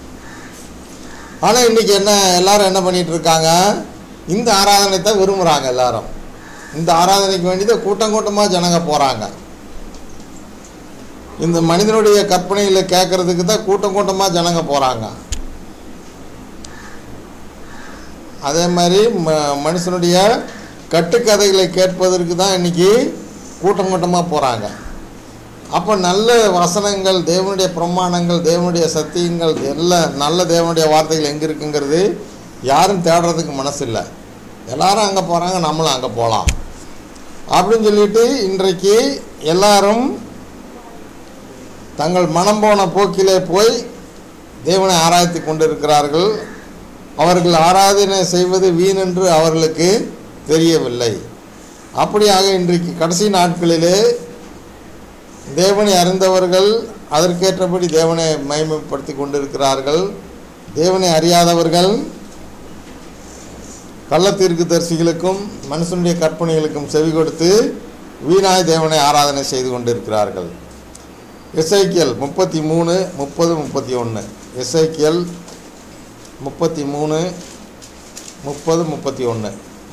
ஆனால் இன்றைக்கி என்ன எல்லாரும் என்ன பண்ணிட்டு இருக்காங்க இந்த ஆராதனை தான் விரும்புகிறாங்க எல்லாரும் இந்த ஆராதனைக்கு வேண்டிதான் கூட்டம் கூட்டமாக ஜனங்க போகிறாங்க இந்த மனிதனுடைய கற்பனைகளை கேட்கறதுக்கு தான் கூட்டம் கூட்டமாக ஜனங்க போகிறாங்க அதே மாதிரி ம மனுஷனுடைய கட்டுக்கதைகளை கேட்பதற்கு தான் இன்னைக்கு கூட்டம் கூட்டமாக போகிறாங்க அப்போ நல்ல வசனங்கள் தேவனுடைய பிரமாணங்கள் தேவனுடைய சத்தியங்கள் எல்லாம் நல்ல தேவனுடைய வார்த்தைகள் எங்கே இருக்குங்கிறது யாரும் தேடுறதுக்கு மனசு இல்லை எல்லாரும் அங்கே போகிறாங்க நம்மளும் அங்கே போகலாம் அப்படின்னு சொல்லிட்டு இன்றைக்கு எல்லாரும் தங்கள் மனம் போன போக்கிலே போய் தேவனை ஆராய்த்து கொண்டிருக்கிறார்கள் அவர்கள் ஆராதனை செய்வது வீணென்று அவர்களுக்கு தெரியவில்லை அப்படியாக இன்றைக்கு கடைசி நாட்களிலே தேவனை அறிந்தவர்கள் அதற்கேற்றபடி தேவனை மகிமைப்படுத்தி கொண்டிருக்கிறார்கள் தேவனை அறியாதவர்கள் கள்ளத்தீர்க்கு தரிசிகளுக்கும் மனுஷனுடைய கற்பனைகளுக்கும் செவி கொடுத்து வீணாய் தேவனை ஆராதனை செய்து கொண்டிருக்கிறார்கள் எஸ்ஐக்கியல் முப்பத்தி மூணு முப்பது முப்பத்தி ஒன்று எஸ்ஐக்கியல் முப்பத்தி மூணு முப்பது முப்பத்தி ஒன்று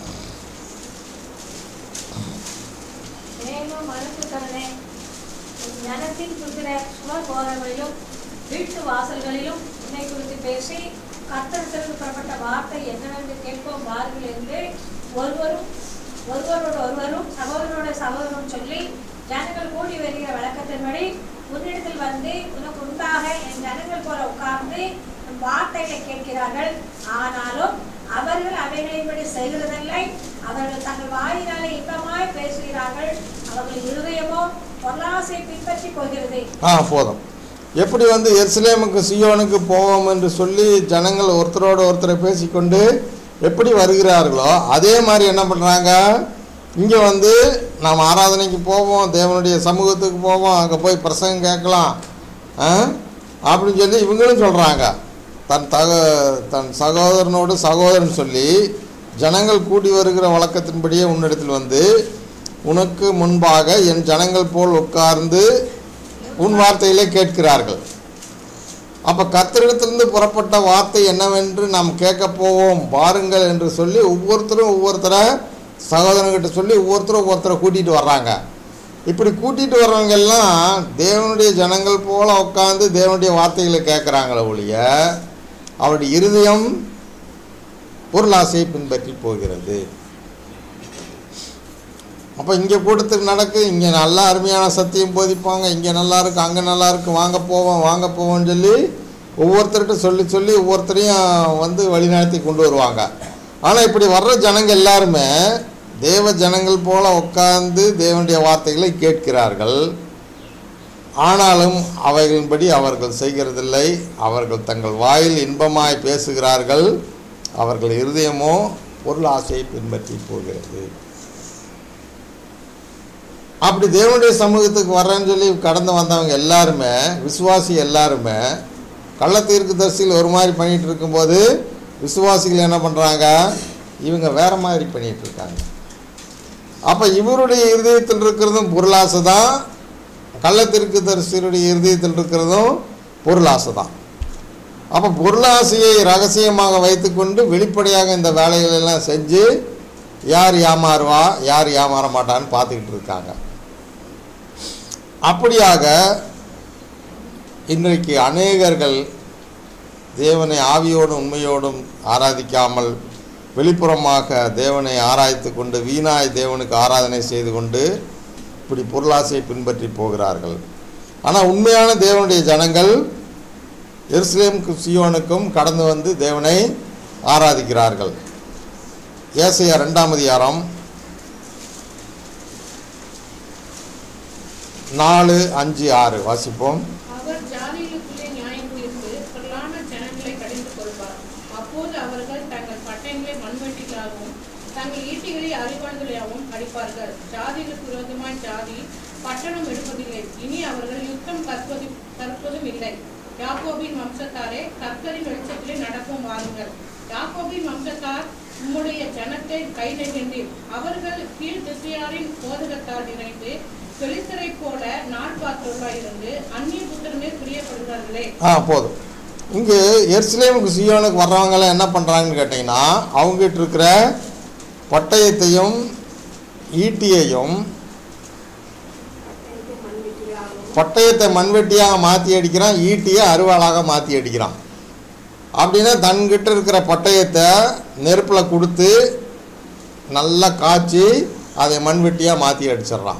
மேலும் மனுஷுக்கரனே உன் ஜனத்தின் குதிர சுவர்போதங்களிலும் வீட்டு வாசல்களிலும் உன்னை குறித்து பேசி கர்த்தரிடத்திலிருந்து புறப்பட்ட வார்த்தை என்னவென்று கேட்போம் வாருங்கள் என்று ஒருவரும் ஒருவரோடு ஒருவரும் சகோதரனோட சகோதரனும் சொல்லி ஜனங்கள் கூடி வருகிற வழக்கத்தின்படி உன்னிடத்தில் வந்து உனக்கு உண்டாக என் ஜனங்கள் போல உட்கார்ந்து உன் வார்த்தைகளை கேட்கிறார்கள் ஆனாலும் அவர்கள் அவைகளின்படி செய்கிறதில்லை அவர்கள் தங்கள் வாயினாலே இன்பமாய் பேசுகிறார்கள் அவர்கள் இருதயமோ பொருளாசை பின்பற்றி போகிறது ஆ போதும் எப்படி வந்து எருசலேமுக்கு சியோனுக்கு போவோம் என்று சொல்லி ஜனங்கள் ஒருத்தரோடு ஒருத்தரை பேசிக்கொண்டு எப்படி வருகிறார்களோ அதே மாதிரி என்ன பண்ணுறாங்க இங்கே வந்து நாம் ஆராதனைக்கு போவோம் தேவனுடைய சமூகத்துக்கு போவோம் அங்கே போய் பிரசங்கம் கேட்கலாம் ஆ? அப்படின்னு சொல்லி இவங்களும் சொல்கிறாங்க தன் தக தன் சகோதரனோடு சகோதரன் சொல்லி ஜனங்கள் கூடி வருகிற வழக்கத்தின்படியே உன்னிடத்தில் வந்து உனக்கு முன்பாக என் ஜனங்கள் போல் உட்கார்ந்து உன் வார்த்தையிலே கேட்கிறார்கள் அப்போ கத்திரிடத்திலிருந்து புறப்பட்ட வார்த்தை என்னவென்று நாம் கேட்க போவோம் பாருங்கள் என்று சொல்லி ஒவ்வொருத்தரும் ஒவ்வொருத்தரை சகோதரன்கிட்ட சொல்லி ஒவ்வொருத்தரும் ஒவ்வொருத்தரை கூட்டிகிட்டு வர்றாங்க இப்படி கூட்டிகிட்டு வர்றவங்க எல்லாம் தேவனுடைய ஜனங்கள் போல உட்காந்து தேவனுடைய வார்த்தைகளை கேட்குறாங்களே ஒழிய அவருடைய இருதயம் பொருளாசையை பின்பற்றி போகிறது அப்போ இங்கே கூட்டத்துக்கு நடக்கு இங்கே நல்லா அருமையான சத்தியம் போதிப்பாங்க இங்கே நல்லா இருக்கு அங்கே நல்லா இருக்கு வாங்க போவோம் வாங்க போவோம்னு சொல்லி ஒவ்வொருத்தர்கிட்ட சொல்லி சொல்லி ஒவ்வொருத்தரையும் வந்து வழிநடத்தி கொண்டு வருவாங்க ஆனால் இப்படி வர்ற ஜனங்க எல்லாருமே தேவ ஜனங்கள் போல உட்கார்ந்து தேவனுடைய வார்த்தைகளை கேட்கிறார்கள் ஆனாலும் அவைகளின்படி அவர்கள் செய்கிறதில்லை அவர்கள் தங்கள் வாயில் இன்பமாய் பேசுகிறார்கள் அவர்கள் இருதயமோ பொருள் ஆசையை பின்பற்றி போகிறது அப்படி தேவனுடைய சமூகத்துக்கு வர்றேன்னு சொல்லி கடந்து வந்தவங்க எல்லாருமே விசுவாசி எல்லாருமே கள்ளத்தீர்க்கு தரிசியில் ஒரு மாதிரி பண்ணிட்டு இருக்கும்போது விசுவாசிகள் என்ன பண்ணுறாங்க இவங்க வேற மாதிரி பண்ணிட்டு இருக்காங்க அப்போ இவருடைய இருதயத்தில் இருக்கிறதும் பொருளாசை தான் கள்ளத்திற்கு தரிசியுடைய இருதயத்தில் இருக்கிறதும் பொருளாசை தான் அப்போ பொருளாசையை ரகசியமாக வைத்துக்கொண்டு வெளிப்படையாக இந்த வேலைகள் எல்லாம் செஞ்சு யார் ஏமாறுவா யார் ஏமாற மாட்டான்னு பார்த்துக்கிட்டு இருக்காங்க அப்படியாக இன்றைக்கு அநேகர்கள் தேவனை ஆவியோடும் உண்மையோடும் ஆராதிக்காமல் வெளிப்புறமாக தேவனை ஆராய்த்து கொண்டு வீணாய் தேவனுக்கு ஆராதனை செய்து கொண்டு இப்படி பொருளாசையை பின்பற்றி போகிறார்கள் ஆனால் உண்மையான தேவனுடைய ஜனங்கள் எருசலேமுக்கும் சியோனுக்கும் கடந்து வந்து தேவனை ஆராதிக்கிறார்கள் ஏசையா ரெண்டாம் அதிகாரம் நாலு அஞ்சு ஆறு வாசிப்போம் அவர் ஜாதிகளுக்குள்ளே நியாயம் தீர்த்து பொருளான ஜனங்களை கடிந்து கொள்வார் அப்போது அவர்கள் தங்கள் பட்டயங்களை மண்வெட்டிகளாகவும் தங்கள் ஈட்டிகளை அறிவாள்களாகவும் அடிப்பார்கள் ஜாதிகளுக்கு விரோதமாய் ஜாதி பட்டணம் எடுப்பதில்லை இனி அவர்கள் யுத்தம் கற்பது கற்பதும் இல்லை யாக்கோபின் வம்சத்தாரே கர்த்தரின் வெளிச்சத்திலே நடக்கும் வாருங்கள் யாக்கோபின் வம்சத்தார் உம்முடைய ஜனத்தை கை நெகின்றீர் அவர்கள் கீழ் திசையாரின் போதகத்தால் நிறைந்து பெலிஸ்தரை போல நாள் பார்த்தவர்களாயிருந்து அந்நிய புத்திரமே பிரியப்படுகிறார்களே ஆ போதும் இங்கே எருசலேமுக்கு சியோனுக்கு வர்றவங்கெல்லாம் என்ன பண்ணுறாங்கன்னு கேட்டிங்கன்னா அவங்ககிட்ட இருக்கிற பட்டயத்தையும் ஈட்டியையும் பட்டயத்தை மண்வெட்டியாக மாற்றி அடிக்கிறான் ஈட்டியை அருவாளாக மாற்றி அடிக்கிறான் அப்படின்னா தன்கிட்ட இருக்கிற பட்டயத்தை நெருப்பில் கொடுத்து நல்லா காய்ச்சி அதை மண்வெட்டியாக மாற்றி அடிச்சிடுறான்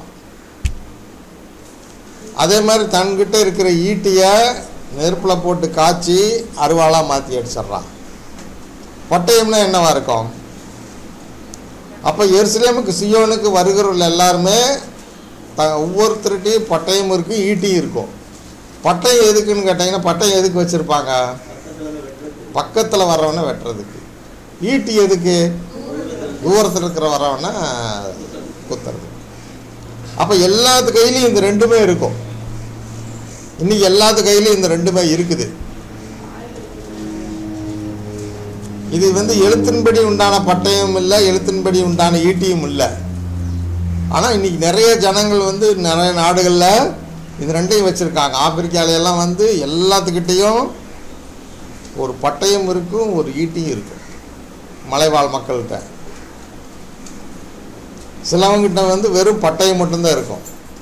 அதே மாதிரி தன்கிட்ட இருக்கிற ஈட்டியை நெருப்பில் போட்டு காய்ச்சி அருவாளாக மாற்றி அடிச்சிடுறான் பட்டயம்னா என்னவா இருக்கும் அப்போ எருசலேமுக்கு சியோனுக்கு வருகிறவர்கள் எல்லாருமே த ஒவ்வொருத்தருட்டையும் பட்டயம் இருக்கும் ஈட்டியும் இருக்கும் பட்டயம் எதுக்குன்னு கேட்டிங்கன்னா பட்டயம் எதுக்கு வச்சுருப்பாங்க பக்கத்துல இருந்து வெட்டுறது பக்கத்தில் வர்றவனை வெட்டுறதுக்கு ஈட்டி எதுக்கு தூரத்தில் இருக்கிற வரவனை குத்துறது அப்போ எல்லாத்து கையிலையும் இந்த ரெண்டுமே இருக்கும் இன்னைக்கு எல்லாத்து கையிலையும் இந்த ரெண்டுமே இருக்குது இது வந்து எழுத்தின்படி உண்டான பட்டயம் இல்லை எழுத்தின்படி உண்டான ஈட்டியும் இல்லை ஆனால் இன்னைக்கு நிறைய ஜனங்கள் வந்து நிறைய நாடுகளில் இது ரெண்டையும் வச்சுருக்காங்க ஆப்பிரிக்கால எல்லாம் வந்து எல்லாத்துக்கிட்டேயும் ஒரு பட்டயம் இருக்கும் ஒரு ஈட்டியும் இருக்கும் மலைவாழ் மக்கள்கிட்ட சிலவங்கிட்ட வந்து வெறும் பட்டயம் மட்டும்தான் இருக்கும்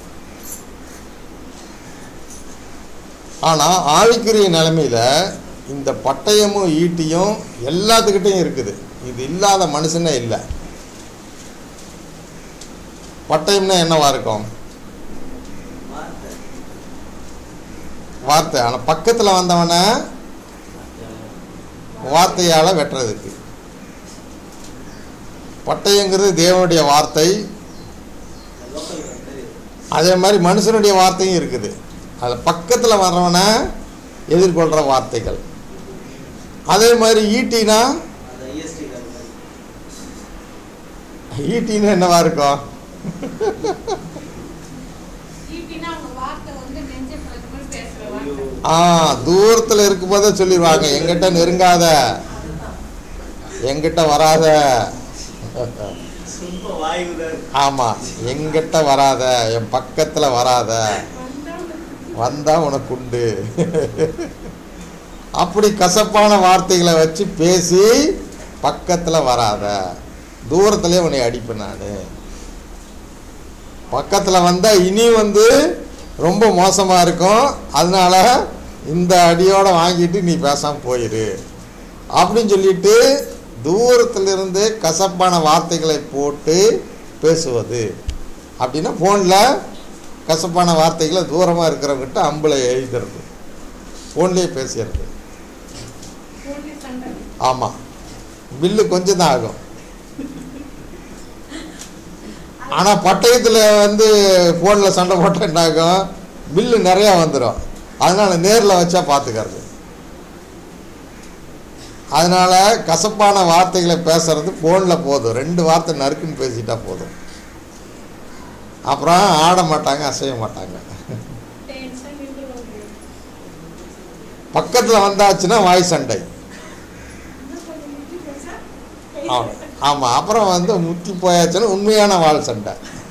ஆனால் ஆவிக்குரிய நிலைமையில் இந்த பட்டயமும் ஈட்டியும் எல்லாத்துக்கிட்டையும் இருக்குது இது இல்லாத மனுஷனே இல்லை பட்டயம்னா என்னவா இருக்கும் வார்த்தை வார்த்தை ஆனால் பக்கத்தில் வந்தவனை வார்த்தையால் வெட்டுறதுக்கு பட்டயங்கிறது தேவனுடைய வார்த்தை லோக்கல் வெட்டுறது அதே மாதிரி மனுஷனுடைய வார்த்தையும் இருக்குது அதில் பக்கத்தில் வர்றவனை எதிர்கொள்கிற வார்த்தைகள் அதே மாதிரி ஈட்டினா அந்த ஐஎஸ்டி கார்டு மாதிரி ஈட்டின்னா என்னவா இருக்கும் ஈட்டினா அவங்க வார்த்தை வந்து நெஞ்ச பிறகு பேசுற வார்த்தை ஆ தூரத்தில் இருக்கும்போதே சொல்லிடுவாங்க எங்கிட்ட நெருங்காத எங்கிட்ட வராத சும்மா வாயுதான் ஆமாம் எங்கிட்ட வராத என் பக்கத்தில் வராத வந்தா உனக்கு உண்டு அப்படி கசப்பான வார்த்தைகளை வச்சு பேசி பக்கத்தில் வராத தூரத்திலே உன்னை அடிப்பேன் நான் பக்கத்தில் வந்தால் இனி வந்து ரொம்ப மோசமாக இருக்கும் அதனால இந்த அடியோட வாங்கிட்டு நீ பேசாமல் போயிரு அப்படின்னு சொல்லிட்டு தூரத்திலிருந்து கசப்பான வார்த்தைகளை போட்டு பேசுவது அப்படின்னா ஃபோனில் கசப்பான வார்த்தைகளை தூரமாக இருக்கிறவங்கிட்ட அம்பில் எழுதுறது ஃபோன்லேயே பேசிடுறது போலி சண்டை ஆமாம் பில்லு கொஞ்சம் தான் ஆகும் ஆனால் பட்டயத்தில் வந்து ஃபோனில் சண்டை போட்டால் என்ன ஆகும் பில்லு நிறையா வந்துடும் அதனால் நேரில் வச்சா பார்த்துக்கறது அதனால் கசப்பான வார்த்தைகளை பேசுறது ஃபோனில் போதும் ரெண்டு வார்த்தை நறுக்குன்னு பேசிட்டா போதும் அப்புறம் ஆட மாட்டாங்க அசைய மாட்டாங்க டென்ஷன் இது வந்து பக்கத்தில் வந்தாச்சுன்னா வாய் சண்டை ஆமாம் ஆமாம் அப்புறம் வந்து முத்தி போயாச்சுன்னா உண்மையான வாழ் சண்டை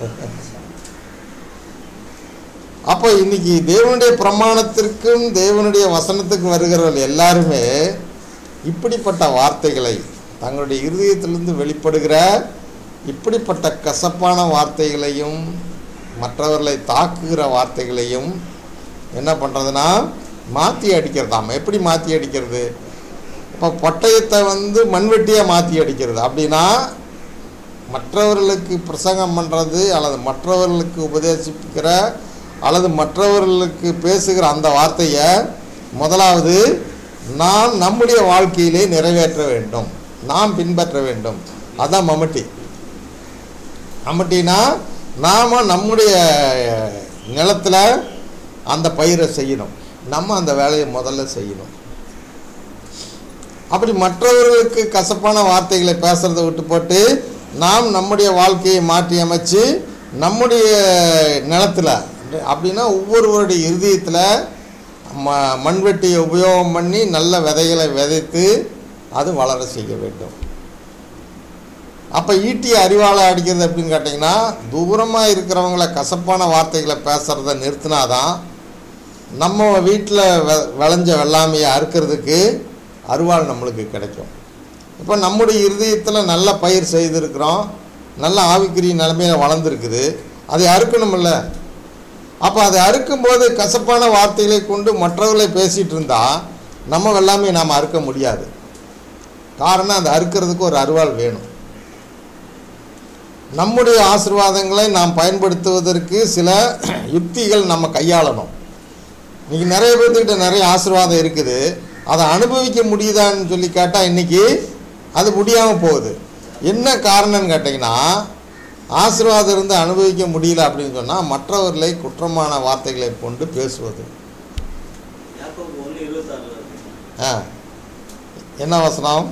அப்போ இன்னைக்கு தேவனுடைய பிரமாணத்திற்கும் தேவனுடைய வசனத்துக்கும் வருகிறவர்கள் எல்லாருமே இப்படிப்பட்ட வார்த்தைகளை தங்களுடைய இருதயத்திலிருந்து வெளிப்படுகிற இப்படிப்பட்ட கசப்பான வார்த்தைகளையும் மற்றவர்களை தாக்குகிற வார்த்தைகளையும் என்ன பண்ணுறதுன்னா மாற்றி அடிக்கிறதாம் எப்படி மாற்றி அடிக்கிறது அப்போ பட்டயத்தை வந்து மண்வெட்டியாக மாற்றி அடிக்கிறது அப்படின்னா மற்றவர்களுக்கு பிரசங்கம் பண்ணுறது அல்லது மற்றவர்களுக்கு உபதேசிக்கிற அல்லது மற்றவர்களுக்கு பேசுகிற அந்த வார்த்தையை முதலாவது நாம் நம்முடைய வாழ்க்கையிலே நிறைவேற்ற வேண்டும் நாம் பின்பற்ற வேண்டும் அதான் மம்முட்டி மம்முட்டினா நாம் நம்முடைய நிலத்தில் அந்த பயிரை செய்யணும் நம்ம அந்த வேலையை முதல்ல செய்யணும் அப்படி மற்றவர்களுக்கு கசப்பான வார்த்தைகளை பேசுறதை விட்டு போட்டு நாம் நம்முடைய வாழ்க்கையை மாற்றி அமைச்சு நம்முடைய நிலத்தில் அப்படின்னா ஒவ்வொருவருடைய இருதயத்தில் ம மண்வெட்டியை உபயோகம் பண்ணி நல்ல விதைகளை விதைத்து அது வளர செய்ய வேண்டும் அப்போ ஈட்டி அறிவாளை அடிக்கிறது அப்படின்னு கேட்டிங்கன்னா தூரமாக இருக்கிறவங்கள கசப்பான வார்த்தைகளை பேசுகிறத நிறுத்தினாதான் நம்ம வீட்டில் வெ விளைஞ்ச வெள்ளாமையை அறுக்கிறதுக்கு அருவாள் நம்மளுக்கு கிடைக்கும் இப்போ நம்முடைய இருதயத்தில் நல்ல பயிர் செய்திருக்கிறோம் நல்ல ஆவிக்குரிய நிலைமையில் வளர்ந்துருக்குது அதை அறுக்கணுமில்ல அப்போ அதை அறுக்கும்போது கசப்பான வார்த்தைகளை கொண்டு மற்றவர்களை பேசிகிட்டு இருந்தால் நம்ம வெள்ளாமையை நாம் அறுக்க முடியாது காரணம் அதை அறுக்கிறதுக்கு ஒரு அருவாள் வேணும் நம்முடைய ஆசீர்வாதங்களை நாம் பயன்படுத்துவதற்கு சில யுக்திகள் நம்ம கையாளணும் இன்னைக்கு நிறைய பேர்த்துக்கிட்ட நிறைய ஆசீர்வாதம் இருக்குது அதை அனுபவிக்க முடியுதான்னு சொல்லி கேட்டால் இன்றைக்கி அது முடியாமல் போகுது என்ன காரணம்னு கேட்டிங்கன்னா ஆசீர்வாதம் இருந்து அனுபவிக்க முடியல அப்படின்னு சொன்னால் மற்றவர்களை குற்றமான வார்த்தைகளை கொண்டு பேசுவது யாக்கோபு ஒன்று இருபத்தாறுல இருக்கு ஆ என்ன வசனம்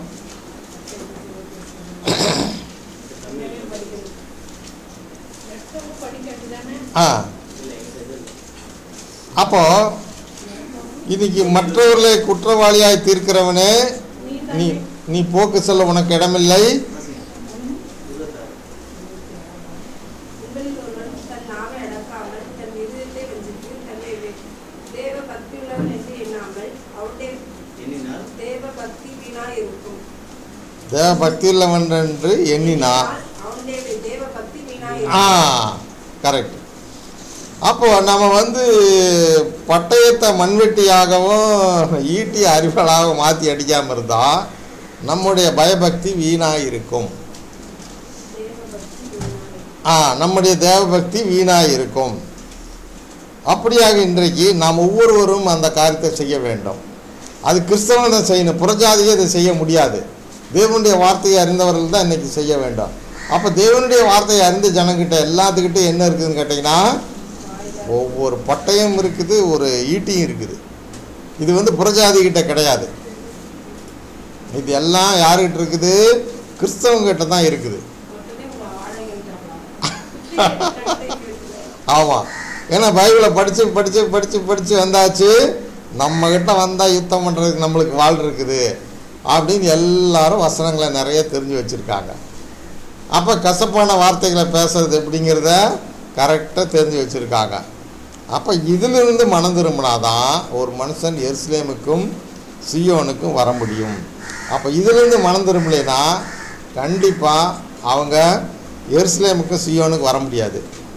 எட்டாவது படிக்கிறது தானே ஆ இல்லை இந்த இது அப்போ இன்னைக்கு மற்றவர்களை குற்றவாளியாய் தீர்க்கிறவனே நீ நீ போக்கு சொல்ல உனக்கு இடமில்லை இருபத்தாறு உங்களில் ஒருவன் தன் நாவை அடக்காமல் தன் இருதயத்தை வஞ்சித்து தன்னை வே- தேவ பக்தியுள்ளவன் என்று எண்ணாமல் அவருடைய எண்ணினால் தேவ பக்தி வீணாய் இருக்கும் தேவ பக்தியுள்ளவன் என்று எண்ணினா அவனுடைய தேவ பக்தி வீணாய் ஆ இருக்கும் கரெக்ட் அப்போ நம்ம வந்து பட்டயத்தை மண்வெட்டியாகவும் ஈட்டி அறிவலாகவும் மாற்றி அடிக்காமல் இருந்தால் நம்முடைய பயபக்தி வீணாக இருக்கும் தேவ பக்தி வீணாய் இருக்கும். ஆ நம்முடைய தேவபக்தி வீணாக இருக்கும் அப்படியாக இன்றைக்கு நாம் ஒவ்வொருவரும் அந்த காரியத்தை செய்ய வேண்டும் அது கிறிஸ்தவன் தான் செய்யணும் புறஜாதியே இதை செய்ய முடியாது தேவனுடைய வார்த்தையை அறிந்தவர்கள் தான் இன்னைக்கு செய்ய வேண்டும் அப்போ தேவனுடைய வார்த்தையை அறிந்த ஜனங்கிட்ட எல்லாத்துக்கிட்ட என்ன இருக்குதுன்னு கேட்டிங்கன்னா ஒவ்வொரு பட்டயம் இருக்குது ஒரு ஈட்டியும் இருக்குது இது வந்து புறஜாதிகிட்ட கிடையாது இது எல்லாம் யாருக்கிட்ட இருக்குது கிறிஸ்தவங்கிட்ட தான் இருக்குது உடனே உங்க வாடகைன்றாங்களா? ஆமாம் ஏன்னா பைபிளை படித்து படித்து படித்து படித்து வந்தாச்சு நம்மக்கிட்ட வந்தால் யுத்தம் பண்ணுறதுக்கு நம்மளுக்கு வாழ் இருக்குது அப்படின்னு எல்லாரும் வசனங்களை நிறைய தெரிஞ்சு வச்சுருக்காங்க அப்போ கசப்பான வார்த்தைகளை பேசுறது எப்படிங்கிறத கரெக்டாக தெரிஞ்சு வச்சுருக்காங்க அப்போ இதிலிருந்து மனம் திரும்பினாதான் ஒரு மனுஷன் எருசலேமுக்கும் சியோனுக்கும் வர முடியும் அப்போ இதிலிருந்து மனம் திரும்பலைன்னா கண்டிப்பாக அவங்க எருசலேமுக்கும் சியோனுக்கு வர முடியாது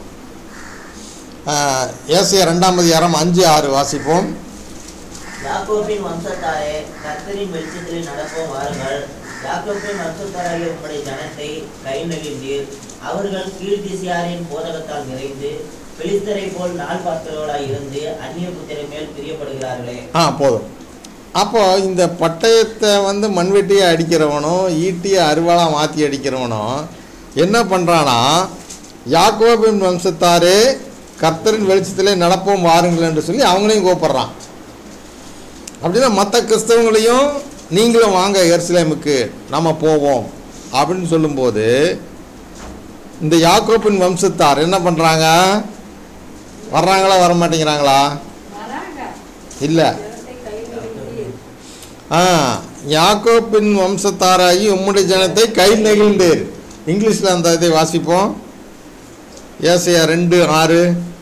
ஆஹ், ஏசாயா ரெண்டாம் அதிகாரம் அஞ்சு ஆறு வாசிப்போம் யாக்கோபின் வம்சத்தாரே கர்த்தரின் வெளிச்சத்தில் நடப்போம் வாருங்கள் யாக்கோபின் வம்சத்தாராகிய உம்முடைய ஜனத்தை கை நெகிழ்ந்தீர் அவர்கள் கீழ்த்திசியாரின் போதகத்தால் நிறைந்து பெலிஸ்தரை போல் நாள் பார்க்கிறவர்களாய் இருந்து அந்நிய புத்திரை மேல் பிரியப்படுகிறார்களே ஆ போதும் அப்போ இந்த பட்டயத்தை வந்து மண்வெட்டியை அடிக்கிறவனும் ஈட்டியை அருவாளாக மாற்றி அடிக்கிறவனும் என்ன பண்ணுறானா யாக்கோபின் வம்சத்தாரே கர்த்தரின் வெளிச்சத்திலே நடப்போம் வாருங்கள் என்று சொல்லி அவங்களையும் கூப்பிட்றான் அப்படின்னா மற்ற கிறிஸ்தவங்களையும் நீங்களும் வாங்க எருசலேமுக்கு நம்ம போவோம் அப்படின்னு சொல்லும்போது இந்த யாக்கோப்பின் வம்சத்தார் என்ன பண்ணுறாங்க வர்றாங்களா வர மாட்டேங்கிறாங்களா வராங்க இல்லை ஜனத்தை கை நெகிழ்ந்தீர். ஆ யாக்கோப்பின் வம்சத்தாராகி உம்முடைய ஜனத்தை கை நெகிழ்ந்தீர் இங்கிலீஷில் அந்த இதை வாசிப்போம் ஏசையா ரெண்டு ஆறு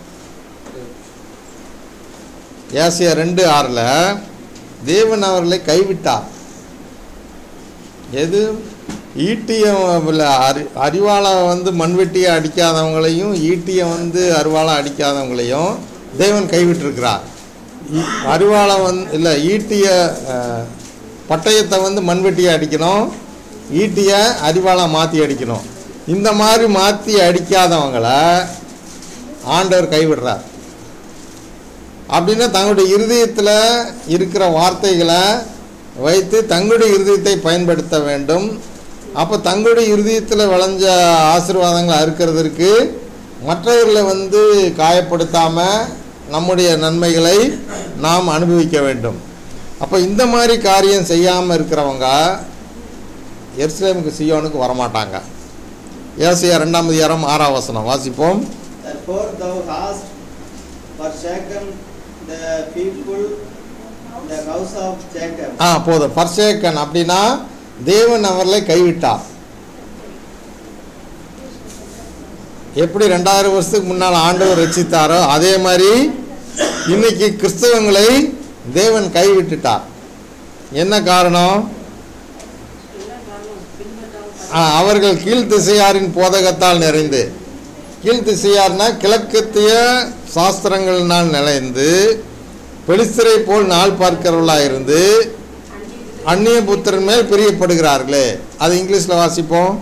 ஏசையா ரெண்டு ஆறில் தேவன் அவர்களை கைவிட்டார் எது ஈட்டிய இல்ல, அறி அறிவாளை வந்து மண்வெட்டியை அடிக்காதவங்களையும் ஈட்டியை வந்து அருவாளை அடிக்காதவங்களையும் தேவன் கைவிட்டிருக்கிறார் இ- அருவாளை வந்து இல்லை ஈட்டிய அஹ், பட்டயத்தை வந்து மண்வெட்டியை அடிக்கணும் ஈட்டியை அரிவாளாக மாற்றி அடிக்கணும் இந்த மாதிரி மாற்றி அடிக்காதவங்கள ஆண்டவர் கைவிடுறார் அப்படின்னா தங்களுடைய இருதயத்தில் இருக்கிற வார்த்தைகளை வைத்து தங்களுடைய இருதயத்தை பயன்படுத்த வேண்டும் அப்போ தங்களுடைய இருதயத்தில் விளைஞ்ச ஆசீர்வாதங்களை அறுக்கிறதுக்கு மற்றவர்களை வந்து காயப்படுத்தாமல் நம்முடைய நன்மைகளை நாம் அனுபவிக்க வேண்டும் அப்போ இந்த மாதிரி காரியம் செய்யாமல் இருக்கிறவங்க எருசலேமுக்கு சியோனுக்கு வரமாட்டாங்க ஏசியா ரெண்டாம் அதிகாரம் ஆறாம் வசனம் வாசிப்போம் Therefore thou hast forsaken the people, the house of Jacob. ஆ போதும் பர்சேக்கன் அப்படின்னா தேவன் அவர்களை கைவிட்டார் எப்படி ரெண்டாயிரம் வருஷத்துக்கு முன்னால் ஆண்டவர் ரசித்தாரோ அதே மாதிரி இன்னைக்கு கிறிஸ்தவங்களை தேவன் கைவிட்டுட்டார் என்ன காரணம் ஆ, அவர்கள் கீழ் திசையாரின் போதகத்தால் நிறைந்து கீழ் திசையார்னா கிழக்கத்திய சாஸ்திரங்களினால் நிறைந்து பெலிஸ்தரை போல் நாள் பார்க்கிறவர்களாக இருந்து அந்நிய புத்திரன் மேல் பிரியப்படுகிறார்களே அது இங்கிலீஷில் வாசிப்போம்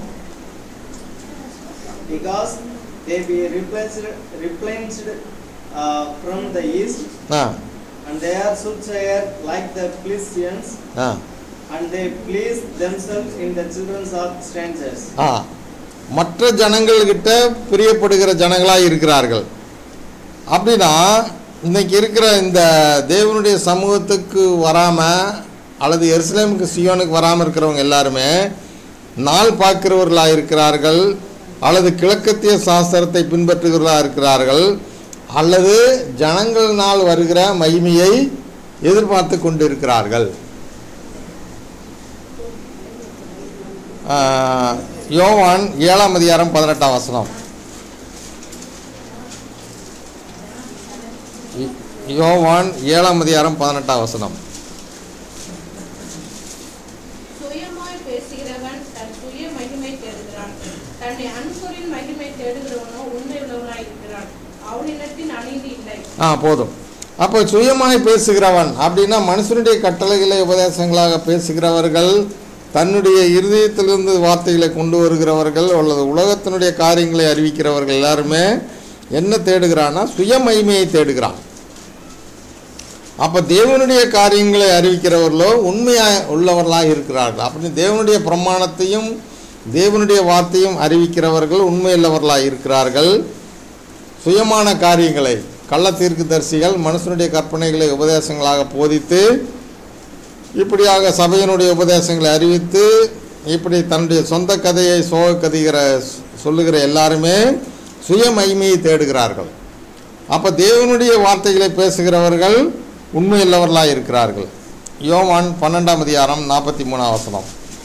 Because they be replenished, replenished uh, from the east, ah and they are soothsayer like the Philistines, ah and they please themselves in the children of strangers. ஆ மற்ற ஜனங்கள்கிட்ட பிரியப்படுகிற ஜனங்களாக இருக்கிறார்கள் அப்படின்னா இன்னைக்கு இருக்கிற இந்த தேவனுடைய சமூகத்துக்கு வராமல் அல்லது எருசலேமுக்கு சியோனுக்கு வராமல் இருக்கிறவங்க எல்லாருமே நாள் பார்க்கிறவர்களாக இருக்கிறார்கள் அல்லது கிழக்கத்திய சாஸ்திரத்தை பின்பற்றுகிறவர்களாக இருக்கிறார்கள் அல்லது ஜனங்களினால் வருகிற மகிமையை எதிர்பார்த்து கொண்டிருக்கிறார்கள் ஆ, யோவான் ஏழாம் அதிகாரம் பதினெட்டாம் வசனம் யோ- யோவான் ஏழாம் அதிகாரம் பதினெட்டாம் வசனம் சுயமாய் பேசுகிறவன் தன் சுய மகிமை தேடுகிறான் தன்னை அன்பரின் மகிமை தேடுகிறவனோ உண்மையுள்ளவனாய் இருக்கிறான் அவனிடத்தில் அநீதி இல்லை ஆ போதும் அப்போ சுயமாய் பேசுகிறவன் அப்படின்னா மனுஷனுடைய கட்டளைகளை உபதேசங்களாக பேசுகிறவர்கள் தன்னுடைய இருதயத்திலிருந்து வார்த்தைகளை கொண்டு வருகிறவர்கள் அல்லது உலகத்தினுடைய காரியங்களை அறிவிக்கிறவர்கள் எல்லாருமே என்ன தேடுகிறான்னா சுயமகிமையை தேடுகிறான் அப்போ தேவனுடைய காரியங்களை அறிவிக்கிறவர்களோ உண்மையாக உள்ளவர்களாக இருக்கிறார்கள் அப்படின்னு தேவனுடைய பிரமாணத்தையும் தேவனுடைய வார்த்தையும் அறிவிக்கிறவர்கள் உண்மையுள்ளவர்களாக இருக்கிறார்கள் சுயமான காரியங்களை கள்ள தீர்க்கதரிசிகள் மனுஷனுடைய கற்பனைகளை உபதேசங்களாக போதித்து இப்படியாக சபையினுடைய உபதேசங்களை அறிவித்து இப்படி தன்னுடைய சொந்த கதையை சோக கதைகிற சொல்லுகிற எல்லாருமே சுய மகிமையை தேடுகிறார்கள் அப்போ தேவனுடைய வார்த்தைகளை பேசுகிறவர்கள் உண்மையுள்ளவர்களாக இருக்கிறார்கள் யோவான் பன்னெண்டாம் அதிகாரம் நாற்பத்தி மூணாம் வசனம்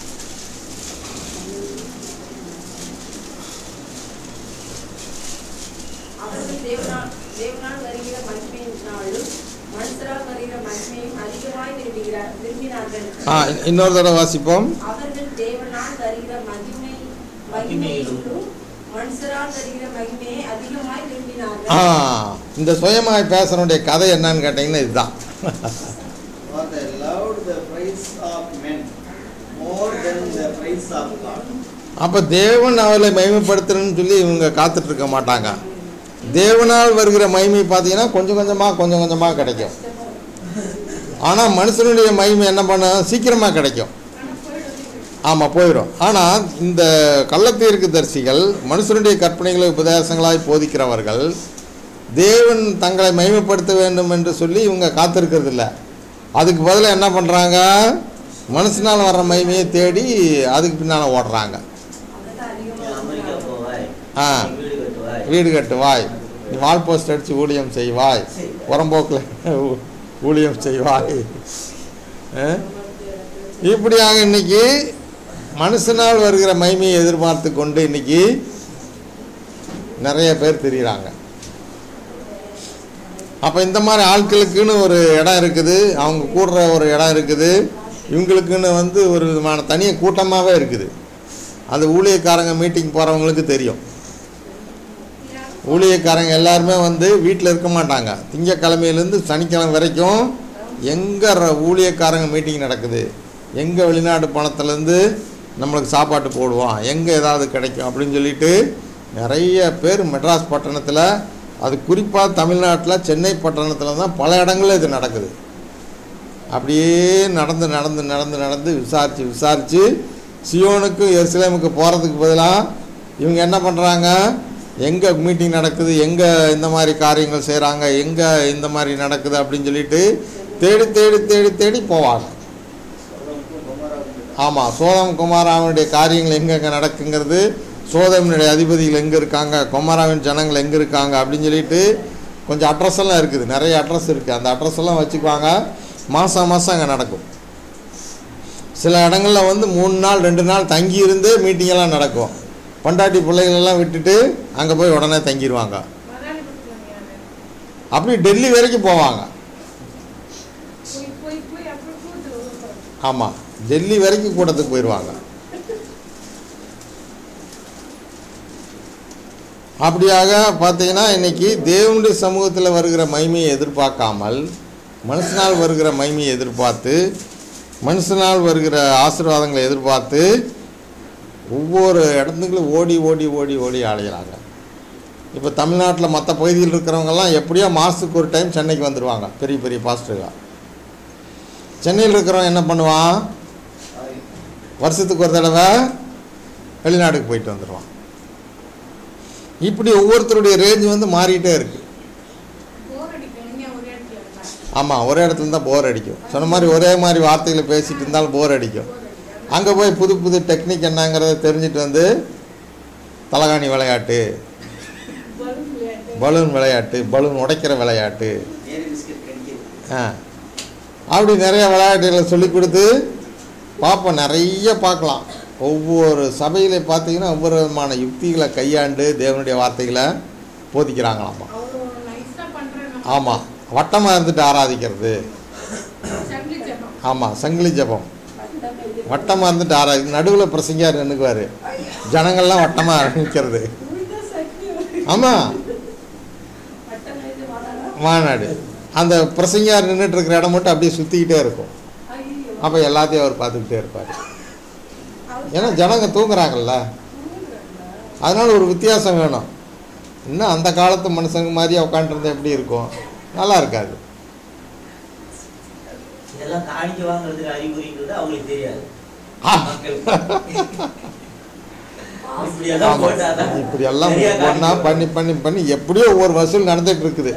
அவர்கள் தேவனால் தேவனால் வருகிற மகிமையினாலும் மனுஷரால் வருகிற மகிமையும் அதிகமாய் விரும்புகிறார் விரும்பினார்கள் ஆ இன்னொரு தடவை வாசிப்போம் அவர்கள் தேவனால் வருகிற மகிமை மகிமையிலும் மனுஷரால் வருகிற மகிமையை அதிகமாய் ஆ விரும்பினார்கள் இந்த சுயமாய் பேசுறனுடைய கதை என்னன்னு கேட்டிங்கன்னா இதுதான் For they loved the praise of men more than the praise of God. அப்போ தேவன் அவளை மகிமைப்படுத்துறேன்னு சொல்லி இவங்க காத்துட்டு இருக்க மாட்டாங்க தேவனால் வருகிற மகிமை பார்த்தீங்கன்னா கொஞ்சம் கொஞ்சமாக கொஞ்சம் கொஞ்சமாக கிடைக்கும் ஆனால் மனுஷனுடைய மகிமை என்ன பண்ண சீக்கிரமாக கிடைக்கும் ஆமாம் போயிடும் ஆனால் இந்த கள்ளத்தீர்க்கு தரிசிகள் மனுஷனுடைய கற்பனைகளை உபதேசங்களாய் போதிக்கிறவர்கள் தேவன் தங்களை மகிமைப்படுத்த வேண்டும் என்று சொல்லி இவங்க காத்திருக்கிறது இல்லை அதுக்கு பதிலாக என்ன பண்ணுறாங்க மனுஷனால் வர்ற மகிமையை தேடி அதுக்கு பின்னால் ஓடுறாங்க அதுதான் நீ அதிகமாக அமெரிக்கா போவாய் ஆ. நீ வீடு கட்டுவாய் வீடு கட்டுவாய் நீ வால் போஸ்ட் அடித்து ஊழியம் செய்வாய் புறம்போக்கில் ஊழியம் செய்வாய் ஆ? இப்படியாக இன்னைக்கு மனுஷனால் வருகிற மகிமையை எதிர்பார்த்து கொண்டு இன்னைக்கு நிறைய பேர் தெரியுறாங்க அப்போ இந்த மாதிரி ஆட்களுக்குன்னு ஒரு இடம் இருக்குது அவங்க கூடுற ஒரு இடம் இருக்குது இவங்களுக்குன்னு வந்து ஒரு விதமான தனிய கூட்டமாகவே இருக்குது அந்த ஊழியக்காரங்க மீட்டிங் போகிறவங்களுக்கு தெரியும் ஊழியக்காரங்க எல்லாருமே வந்து வீட்டில் இருக்க மாட்டாங்க திங்கக்கிழமையிலேருந்து சனிக்கிழமை வரைக்கும் எங்கே ஊழியக்காரங்க மீட்டிங் நடக்குது எங்கே வெளிநாட்டு பணத்துலேருந்து நம்மளுக்கு சாப்பாட்டு போடுவான் எங்கே ஏதாவது கிடைக்கும் அப்படின்னு சொல்லிட்டு நிறைய பேர் மெட்ராஸ் பட்டணத்தில் அது குறிப்பாக தமிழ்நாட்டில் சென்னை பட்டணத்தில் தான் பல இடங்களில் இது நடக்குது அப்படியே நடந்து நடந்து நடந்து நடந்து விசாரித்து விசாரித்து சியோனுக்கு எருசலேமுக்கு போகிறதுக்கு பதிலாக இவங்க என்ன பண்ணுறாங்க எங்கே மீட்டிங் நடக்குது எங்கே இந்த மாதிரி காரியங்கள் செய்கிறாங்க எங்கே இந்த மாதிரி நடக்குது அப்படின்னு சொல்லிட்டு தேடி தேடி தேடி தேடி போவாங்க சோதமுக்கும் குமாராவுக்கும் ஆமாம் சோதம் குமாராவினுடைய காரியங்கள் எங்கெங்கே நடக்குங்கிறது சோதமினுடைய அதிபதிகள் எங்கே இருக்காங்க குமாராவின் ஜனங்கள் எங்கே இருக்காங்க அப்படின்னு சொல்லிட்டு கொஞ்சம் அட்ரஸ் எல்லாம் இருக்குது நிறைய அட்ரஸ் இருக்குது அந்த அட்ரஸ் எல்லாம் வச்சுக்குவாங்க மாதம் மாதம் அங்கே நடக்கும் சில இடங்களில் வந்து மூணு நாள் ரெண்டு நாள் தங்கி இருந்து மீட்டிங் எல்லாம் நடக்கும் பொண்டாட்டி பிள்ளைகள் எல்லாம் விட்டுட்டு அங்கே போய் உடனே தங்கிடுவாங்க மகாலிபுரத்துல யாரு? அப்படி டெல்லி வரைக்கும் போவாங்க போய் போய் போய் அப்படி கூட்டு வருவாங்க. ஆமாம் டெல்லி வரைக்கும் கூட்டத்துக்கு போயிடுவாங்க அப்படியாக பார்த்தீங்கன்னா இன்னைக்கு தேவனுடைய சமூகத்தில் வருகிற மகிமையை எதிர்பார்க்காமல் மனுஷனால் வருகிற மகிமையை எதிர்பார்த்து மனுஷனால் வருகிற ஆசீர்வாதங்களை எதிர்பார்த்து ஒவ்வொரு இடத்துங்களும் ஓடி ஓடி ஓடி ஓடி அலைகிறாங்க இப்போ தமிழ்நாட்டில் மற்ற பகுதியில் இருக்கிறவங்கெல்லாம் எப்படியோ மாதத்துக்கு ஒரு டைம் சென்னைக்கு வந்துடுவாங்க பெரிய பெரிய பாஸ்டர்கள் சென்னையில் இருக்கிறவன் என்ன பண்ணுவான் ஆய். வருஷத்துக்கு ஒரு தடவை வெளிநாட்டுக்கு போயிட்டு வந்துடுவான் இப்படி ஒவ்வொருத்தருடைய ரேஞ்ச் வந்து மாறிட்டே இருக்கு போர் அடிக்கும் நீங்க ஒரே இடத்துல இருந்தா. ஆமாம் ஒரே இடத்துல தான் போர் அடிக்கும் சொன்ன மாதிரி ஒரே மாதிரி வார்த்தைகளை பேசிட்டு இருந்தாலும் போர் அடிக்கும் அங்கே போய் புது புது டெக்னிக் என்னங்கிறத தெரிஞ்சுட்டு வந்து தலகாணி விளையாட்டு பலூன் விளையாட்டு. பலூன் விளையாட்டு பலூன் உடைக்கிற விளையாட்டு மேரி பிஸ்கட் கடிக்கிறது ஆ அப்படி நிறைய விளையாட்டுகளை சொல்லி கொடுத்து பார்ப்போம் நிறைய பார்க்கலாம் ஒவ்வொரு சபையில பார்த்தீங்கன்னா ஒவ்வொரு விதமான யுக்திகளை கையாண்டு தேவனுடைய வார்த்தைகளை போதிக்கிறாங்களாமா அவ்வளோ நைஸா பண்றாங்க. ஆமாம் வட்டமாக இருந்துட்டு ஆராதிக்கிறது சங்கிலி ஜெபம். ஆமாம் சங்கிலி ஜெபம் வட்டமாக இருந்துட்டு ஆராதி நடுவில் பிரசங்கியார் நின்றுக்குவார் ஜனங்கள்லாம் வட்டமாக நிற்கிறது ஆமாம் மாநாடு அந்த பிரசங்கியார் நின்றுட்டு இருக்கிற இடம் மட்டும் அப்படியே சுற்றிக்கிட்டே இருக்கும் அப்போ எல்லாத்தையும் அவர் பார்த்துக்கிட்டே இருப்பார் ஏன்னா ஜனங்க தூங்குறாங்கல்ல அதனால ஒரு வித்தியாசம் வேணும் இன்னும் அந்த காலத்து மனுஷங்க மாதிரியே உட்காந்துருந்தா எப்படி இருக்கும் நல்லா இருக்காது இதெல்லாம் காணிக்க வாங்குறதுக்கு அறிகுறிங்கிறது அவங்களுக்கு தெரியாது ஆ. மக்கள் இப்படி எல்லாம் ஆமா. போட்டாதான் இப்படி எல்லாம் சரியா ஒன்றா காணிக்க பண்ணி பண்ணி பண்ணி எப்படியோ ஒவ்வொரு வசூல் நடந்துட்டு இருக்குது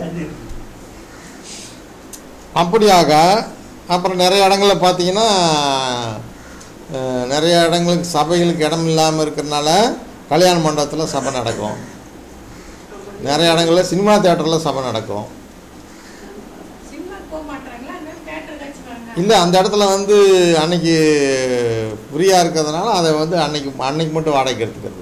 அப்படியாக அப்புறம் நிறைய இடங்களில் பார்த்தீங்கன்னா அஹ், நிறைய இடங்களுக்கு சபைகளுக்கு இடம் இல்லாமல் இருக்கிறனால கல்யாண மண்டபத்தில் சபை நடக்கும் நிறைய இடங்களில் சினிமா தேட்டரில் சபை நடக்கும் சினிமாக்கு போக மாட்டாங்களா அங்க தேட்டர் வச்சுக்காங்க இல்லை அந்த இடத்துல வந்து அன்னைக்கு ஃப்ரீயாக இருக்கிறதுனால அதை வந்து அன்னைக்கு அன்னைக்கு மட்டும் வாடகைக்கு எடுத்துக்கிறது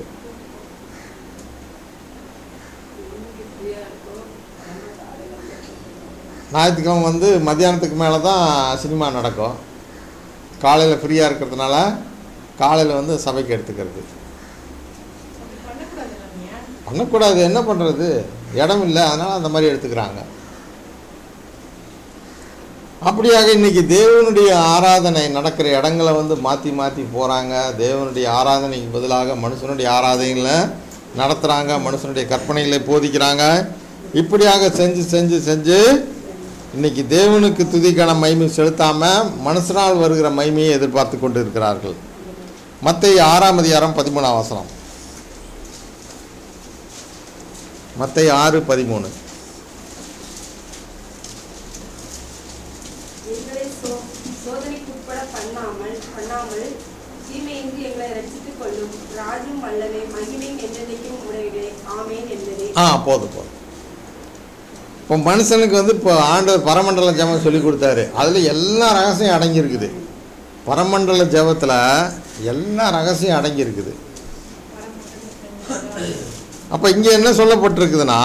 ஞாயிற்றுக்கிழமை வந்து மத்தியானத்துக்கு மேலே தான் சினிமா நடக்கும் காலையில் ஃப்ரீயாக இருக்கிறதுனால காலையில் வந்து சபைக்கு எடுத்துக்கிறது அப்படி பண்ணக்கூடாது இல்லையா பண்ணக்கூடாது என்ன பண்ணுறது இடம் இல்லை அதனால் அந்த மாதிரி எடுத்துக்கிறாங்க அப்படியாக இன்னைக்கு தேவனுடைய ஆராதனை நடக்கிற இடங்களை வந்து மாற்றி மாற்றி போகிறாங்க தேவனுடைய ஆராதனைக்கு பதிலாக மனுஷனுடைய ஆராதனைகளை நடத்துகிறாங்க மனுஷனுடைய கற்பனைகளை போதிக்கிறாங்க இப்படியாக செஞ்சு செஞ்சு செஞ்சு இன்னைக்கு தேவனுக்கு துதிக்கான மகிமை செலுத்தாமல் மனுஷனால் வருகிற மகிமையை எதிர்பார்த்து கொண்டு இருக்கிறார்கள் மத்திய ஆறாம் அதிகாரம் பதிமூணாம் வசனம் மத்திய ஆறு பதிமூணு எங்களை சோ- சோதனைக்குட்பட பண்ணாமல் பண்ணாமல் தீமையின்றி எங்களை ரட்சித்துக் கொள்ளும் ராஜும் வல்லவே மகிமையும் என்றென்றைக்கும் உடையவே ஆமேன் என்பதே ஆ போதும் போதும் இப்போ மனுஷனுக்கு வந்து இப்போ ஆண்டவர் பரமண்டல ஜெபம் சொல்லி கொடுத்தாரு அதில் எல்லா ரகசியம் அடங்கியிருக்குது பரமண்டல ஜெபத்தில் எல்லா ரகசியம் அடங்கியிருக்குது அப்போ இங்கே என்ன சொல்லப்பட்டிருக்குதுன்னா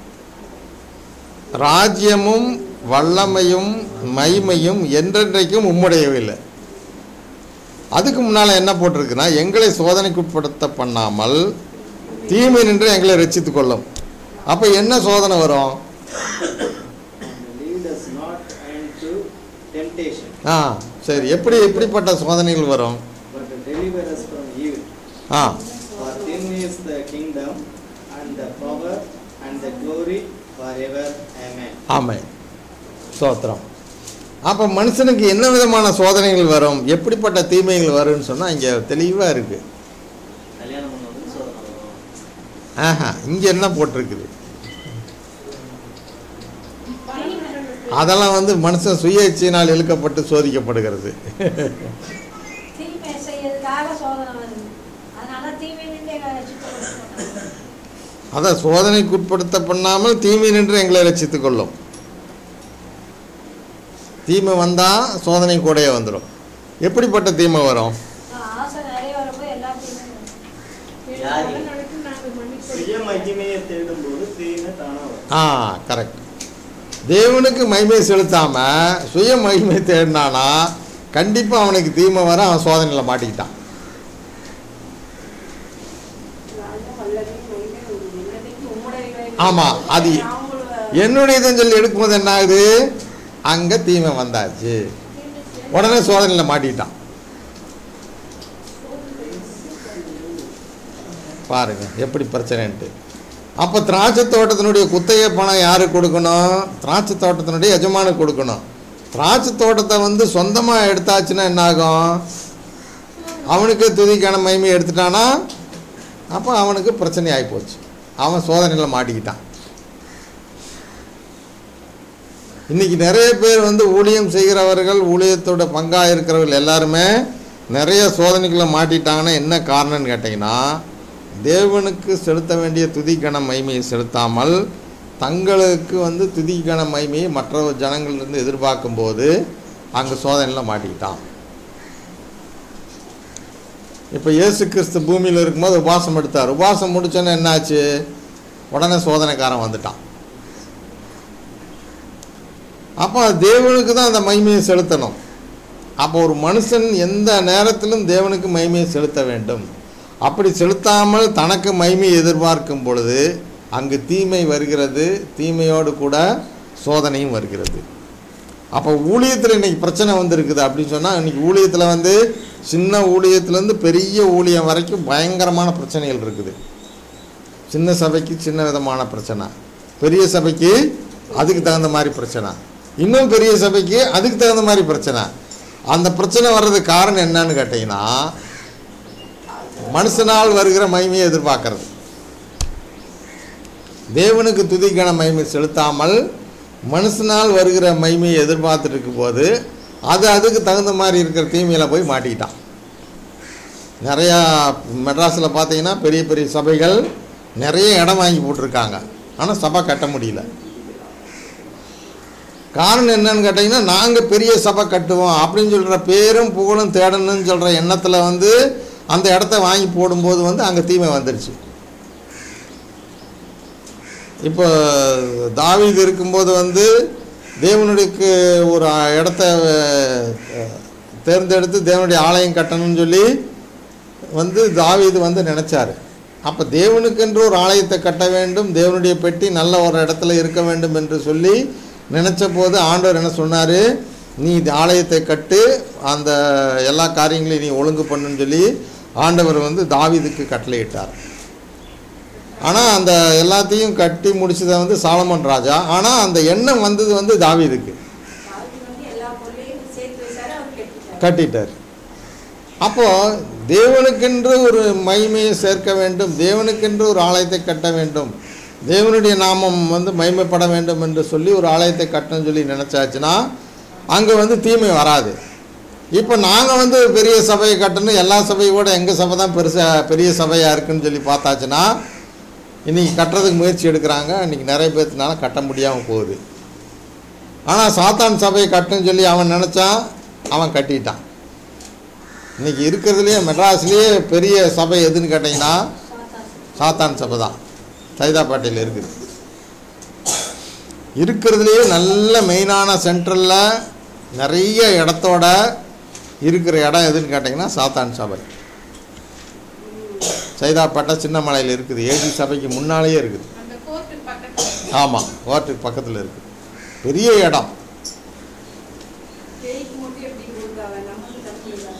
ராஜ்யமும் வல்லமையும் மகிமையும் என்றென்றைக்கும் உம்முடையவில்லை அதுக்கு முன்னால் என்ன போட்டிருக்குன்னா எங்களை சோதனைக்குட்படுத்த பண்ணாமல் தீமை நின்று எங்களை ரட்சித்துக் கொள்ளும் அப்போ என்ன சோதனை வரும் And lead us not into temptation, ஆ சரி எப்படி எப்படிப்பட்ட சோதனைகள் வரும் but deliver us from evil. Ah For thine is the kingdom and the power and the glory forever. Amen. ஆமாம் ஸ்தோத்திரம் அப்போ மனுஷனுக்கு என்ன விதமான சோதனைகள் வரும் எப்படிப்பட்ட தீமைகள் வரும்னு சொன்னால் இங்கே தெளிவாக இருக்குது கல்யாணம் பண்ணவங்களுக்கு சோதனை வரும். ஆஹா இங்கே என்ன போட்டிருக்குது அதெல்லாம் வந்து மனுஷன் சுய இச்சையினால் இழுக்கப்பட்டு சோதிக்கப்படுகிறது தீமை செய்யறதுக்காக சோதனை வருது அதனால தீமை நின்று எங்களை ரட்சித்து அதை சோதனைக்கு உட்படுத்த பண்ணாமல் தீமை நின்று எங்களை ரட்சித்துக் கொள்ளும் தீமை வந்தால் சோதனை கூடயே வந்துடும் எப்படிப்பட்ட தீமை வரும் ஆசை நிறைய வரும்போது எல்லா தீமையும் வரும். யாரு? நடக்கும் நாங்கள் மன்னிப்பு சுய மகிமையை தேடும்போது தீமை தானா வரும் ஆ கரெக்ட் தேவனுக்கு மகிமை செலுத்தாம சுய மகிமை தேடினானா கண்டிப்பாக அவனுக்கு தீமை வர அவன் சோதனையில் மாட்டிக்கிட்டான் ராஜா வல்லமை, மகிமை, என்னதைக்கு உம்முடையவை ஆமா, அது நாங்கள் என்னுடையதுன்னு சொல்லி எடுக்கும்போது என்ன ஆகுது அங்கே தீமை வந்தாச்சு உடனே சோதனையில் மாட்டிக்கிட்டான் பாருங்க எப்படி பிரச்சனைன்ட்டு அப்போ திராட்சை தோட்டத்தினுடைய குத்தகை பணம் யாருக்கு கொடுக்கணும் திராட்சை தோட்டத்தினுடைய எஜமானுக்கு கொடுக்கணும் திராட்சை தோட்டத்தை வந்து சொந்தமாக எடுத்தாச்சுன்னா என்ன ஆகும் அவனுக்கு துதிக்கான மகிமையை எடுத்துட்டானா அப்போ அவனுக்கு பிரச்சனை ஆகிப்போச்சு அவன் சோதனையில் மாட்டிக்கிட்டான் இன்னைக்கு நிறைய பேர் வந்து ஊழியம் செய்கிறவர்கள் ஊழியத்தோட பங்காக இருக்கிறவர்கள் எல்லாருமே நிறைய சோதனைக்குள்ள மாட்டிட்டாங்கன்னா என்ன காரணம்னு கேட்டிங்கன்னா தேவனுக்கு செலுத்த வேண்டிய துதிக்கண மகிமையை செலுத்தாமல் தங்களுக்கு வந்து துதிக்கண மகிமையை மற்ற ஜனங்களிலிருந்து எதிர்பார்க்கும்போது அங்கே சோதனையில் மாட்டிக்கிட்டான் இப்போ இயேசு கிறிஸ்து பூமியில் இருக்கும்போது உபாசம் எடுத்தார் உபாசம் முடிச்சோன்னே என்னாச்சு உடனே சோதனைக்காரன் வந்துட்டான் அப்போ தேவனுக்கு தான் அந்த மகிமையை செலுத்தணும் அப்போ ஒரு மனுஷன் எந்த நேரத்திலும் தேவனுக்கு மகிமையை செலுத்த வேண்டும் அப்படி செலுத்தாமல் தனக்கு மகிமையை எதிர்பார்க்கும் பொழுது அங்கு தீமை வருகிறது தீமையோடு கூட சோதனையும் வருகிறது அப்போ ஊழியத்தில் இன்னைக்கு பிரச்சனை வந்திருக்குது அப்படின்னு சொன்னால் இன்னைக்கு ஊழியத்தில் வந்து சின்ன ஊழியத்துலேருந்து பெரிய ஊழியம் வரைக்கும் பயங்கரமான பிரச்சனைகள் இருக்குது சின்ன சபைக்கு சின்ன விதமான பிரச்சனை பெரிய சபைக்கு அதுக்கு தகுந்த மாதிரி பிரச்சனை இன்னும் பெரிய சபைக்கு அதுக்கு தகுந்த மாதிரி பிரச்சனை அந்த பிரச்சனை வர்றதுக்கு காரணம் என்னன்னு கேட்டிங்கன்னா மனுஷனால் வருகிற மகிமையை எதிர்பார்க்கறது தேவனுக்கு துதிக்கான மகிமை செலுத்தாமல் மனுஷனால் வருகிற மகிமையை எதிர்பார்த்துட்டு இருக்கும்போது அது அதுக்கு தகுந்த மாதிரி இருக்கிற தீமையில் போய் மாட்டிக்கிட்டான் நிறையா மெட்ராஸில் பார்த்தீங்கன்னா பெரிய பெரிய சபைகள் நிறைய இடம் வாங்கி போட்டிருக்காங்க ஆனால் சபை கட்ட முடியல காரணம் என்னன்னு கேட்டிங்கன்னா நாங்கள் பெரிய சபை கட்டுவோம் அப்படின்னு சொல்கிற பேரும் புகழும் தேடணும்னு சொல்கிற எண்ணத்தில் வந்து அந்த இடத்த வாங்கி போடும்போது வந்து அங்கே தீமை வந்துடுச்சு இப்போ தாவீது இருக்கும்போது வந்து தேவனுடையக்கு ஒரு இடத்த அஹ், தேர்ந்தெடுத்து தேவனுடைய ஆலயம் கட்டணும்னு சொல்லி வந்து தாவீது வந்து நினச்சாரு அப்போ தேவனுக்கென்று ஒரு ஆலயத்தை கட்ட வேண்டும் தேவனுடைய பெட்டி நல்ல ஒரு இடத்துல இருக்க வேண்டும் என்று சொல்லி நினச்ச போது ஆண்டவர் என்ன சொன்னார் நீ இந்த ஆலயத்தை கட்டு அந்த எல்லா காரியங்களையும் நீ ஒழுங்கு பண்ணுன்னு சொல்லி ஆண்டவர் வந்து தாவீதுக்கு கட்டளையிட்டார் ஆனால் அந்த எல்லாத்தையும் கட்டி முடிச்சதை வந்து சாலமன் ராஜா ஆனால் அந்த எண்ணம் வந்தது வந்து தாவீதுக்கு தாவீது வந்து எல்லா பொருளையும் சேர்த்து வச்சாரு அவர் கெட்டுட்டார் கட்டிட்டார் அப்போ தேவனுக்கென்று ஒரு மகிமையை சேர்க்க வேண்டும் தேவனுக்கென்று ஒரு ஆலயத்தை கட்ட வேண்டும் தேவனுடைய நாமம் வந்து மகிமைப்பட வேண்டும் என்று சொல்லி ஒரு ஆலயத்தை கட்டணும்னு சொல்லி நினச்சாச்சுன்னா அங்கே வந்து தீமை வராது இப்போ நாங்கள் வந்து பெரிய சபையை கட்டணும் எல்லா சபையோட எங்கள் சபை தான் பெருசாக பெரிய சபையாக இருக்குன்னு சொல்லி பார்த்தாச்சுன்னா இன்றைக்கி கட்டுறதுக்கு முயற்சி எடுக்கிறாங்க இன்றைக்கி நிறைய பேர்த்துனால கட்ட முடியாமல் போகுது ஆனால் சாத்தான் சபையை கட்டணும்னு சொல்லி அவன் நினச்சான் அவன் கட்டிட்டான் இன்னைக்கு இருக்கிறதுலையே மெட்ராஸ்லேயே பெரிய சபை எதுன்னு கேட்டிங்கன்னா சாத்தான் சபை தான் சைதாப்பேட்டையில் இருக்குது இருக்கிறதுலையே நல்ல மெயினான சென்ட்ரலில் நிறைய இடத்தோட இருக்கிற இடம் எதுன்னு கேட்டிங்கன்னா சாத்தான் சபை சைதாப்பேட்டை சின்னமலையில் இருக்குது ஏஜி சபைக்கு முன்னாலேயே இருக்குது அந்த கோர்ட்டு பக்கத்துல ஆமாம் கோர்ட்டுக்கு பக்கத்தில் இருக்குது பெரிய இடம்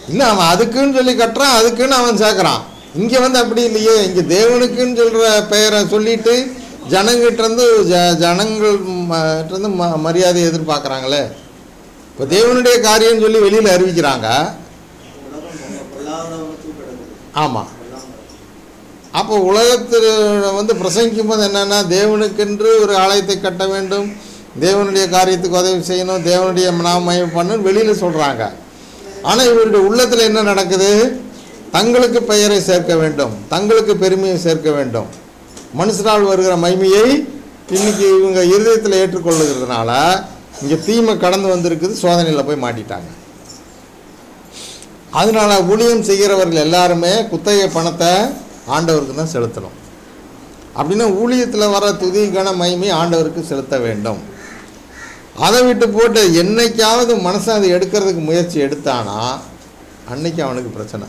இல்லை அவன் அதுக்குன்னு சொல்லி கட்டுறான் அதுக்குன்னு அவன் சேர்க்குறான் இங்கே வந்து அப்படி இல்லையே இங்கே தேவனுக்குன்னு சொல்கிற பெயரை சொல்லிட்டு ஜனங்கிட்ட இருந்து ஜ ஜனங்கள் ம- கிட்ட இருந்து ம மரியாதை எதிர்பார்க்குறாங்களே இப்போ தேவனுடைய காரியம்னு சொல்லி வெளியில் அறிவிக்கிறாங்க உலகம் ரொம்ப பொல்லாதவங்க தூக்கிடுது ஆமாம் பொல்லாமல் அப்போ உலகத்தில் வந்து பிரசங்கிக்கும் போது என்னென்னா தேவனுக்கென்று ஒரு ஆலயத்தை கட்ட வேண்டும் தேவனுடைய காரியத்துக்கு உதவி செய்யணும் தேவனுடைய நாமயம் பண்ணணும் வெளியில் சொல்கிறாங்க ஆனால் இவருடைய உள்ளத்தில் என்ன நடக்குது தங்களுக்கு பெயரை சேர்க்க வேண்டும் தங்களுக்கு பெருமையை சேர்க்க வேண்டும் மனுஷனால் வருகிற மகிமையை இன்னைக்கு இவங்க இருதயத்தில் ஏற்றுக்கொள்ளுகிறதுனால இங்கே தீமை கடந்து வந்திருக்குது சோதனையில் போய் மாட்டிட்டாங்க அதனால ஊழியம் செய்கிறவர்கள் எல்லாருமே குத்தகை பணத்தை ஆண்டவருக்கு தான் செலுத்தணும் அப்படின்னா ஊழியத்தில் வர துதி கன மகிமை ஆண்டவருக்கு செலுத்த வேண்டும் அதை விட்டு போட்டு என்னைக்காவது மனசை அதை எடுக்கிறதுக்கு முயற்சி எடுத்தானா அன்னைக்கு அவனுக்கு பிரச்சனை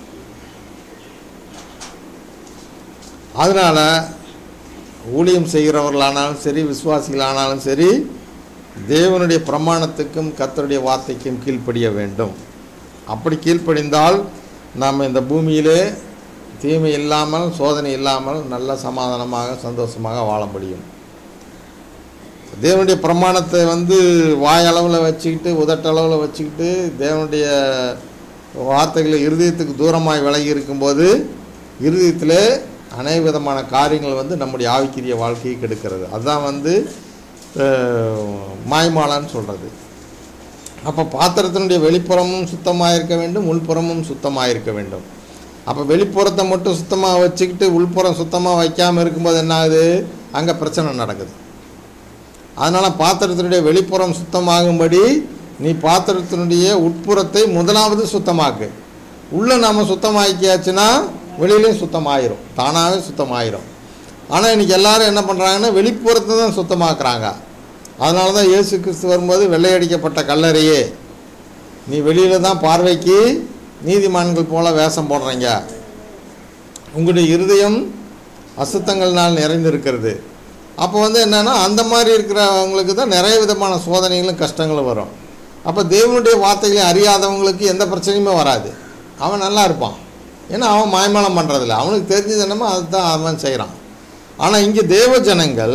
அதனால் ஊழியம் செய்கிறவர்களானாலும் சரி விசுவாசிகளானாலும் சரி தேவனுடைய பிரமாணத்துக்கும் கர்த்தருடைய வார்த்தைக்கும் கீழ்ப்படிய வேண்டும் அப்படி கீழ்ப்படிந்தால் நாம் இந்த பூமியிலே தீமை இல்லாமல் சோதனை இல்லாமல் நல்ல சமாதானமாக சந்தோஷமாக வாழ முடியும் தேவனுடைய பிரமாணத்தை வந்து வாயளவில் வச்சுக்கிட்டு உதட்டளவில் வச்சுக்கிட்டு தேவனுடைய வார்த்தைகளை இருதயத்துக்கு தூரமாய் விலகி இருக்கும்போது இருதயத்தில் அநேக விதமான காரியங்கள் வந்து நம்முடைய ஆவிக்குரிய வாழ்க்கையை கெடுக்கிறது அதுதான் வந்து அஹ், மாய்மாலான்னு சொல்கிறது அப்போ பாத்திரத்தினுடைய வெளிப்புறமும் சுத்தமாக இருக்க வேண்டும் உள்புறமும் சுத்தமாக இருக்க வேண்டும் அப்போ வெளிப்புறத்தை மட்டும் சுத்தமாக வச்சுக்கிட்டு உள்புறம் சுத்தமாக வைக்காமல் இருக்கும்போது என்ன ஆகுது அங்கே பிரச்சனை நடக்குது அதனால் பாத்திரத்தினுடைய வெளிப்புறம் சுத்தமாகும்படி நீ பாத்திரத்தினுடைய உட்புறத்தை முதலாவது சுத்தமாக்கு உள்ளே நாம் சுத்தமாக்கியாச்சுன்னா வெளியிலையும் சுத்தமாயிரும் தானாகவே சுத்தமாயிரும் ஆனால் இன்றைக்கி எல்லாரும் என்ன பண்ணுறாங்கன்னா வெளிப்புறத்தை தான் சுத்தமாக்குறாங்க அதனால தான் இயேசு கிறிஸ்து வரும்போது வெள்ளையடிக்கப்பட்ட கல்லறையே நீ வெளியில் தான் பார்வைக்கு நீதிமான்கள் போல வேஷம் போடுறீங்க உங்களுடைய இருதயம் அசுத்தங்கள்னால் நிறைந்திருக்கிறது அப்போ வந்து என்னென்னா அந்த மாதிரி இருக்கிறவங்களுக்கு தான் நிறைய விதமான சோதனைகளும் கஷ்டங்களும் வரும் அப்போ தேவனுடைய வார்த்தைகளை அறியாதவங்களுக்கு எந்த பிரச்சனையுமே வராது அவன் நல்லா இருப்பான் ஏன்னா அவன் மாய்மாலம் பண்ணுறதில்ல அவனுக்கு தெரிஞ்சது என்னமோ அதுதான் அவன் செய்கிறான் ஆனால் இங்கே தேவ ஜனங்கள்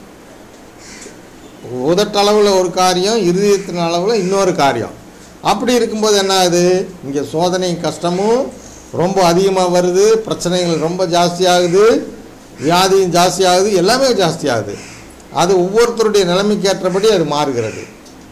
உதட்டளவில் ஒரு காரியம் இருதயத்தின் அளவில் இன்னொரு காரியம் அப்படி இருக்கும்போது என்ன ஆகுது இங்கே சோதனை கஷ்டமும் ரொம்ப அதிகமாக வருது பிரச்சனைகள் ரொம்ப ஜாஸ்தியாகுது வியாதியும் ஜாஸ்தியாகுது எல்லாமே ஜாஸ்தியாகுது அது ஒவ்வொருத்தருடைய நிலைமைக்கு ஏற்றபடி அது மாறுகிறது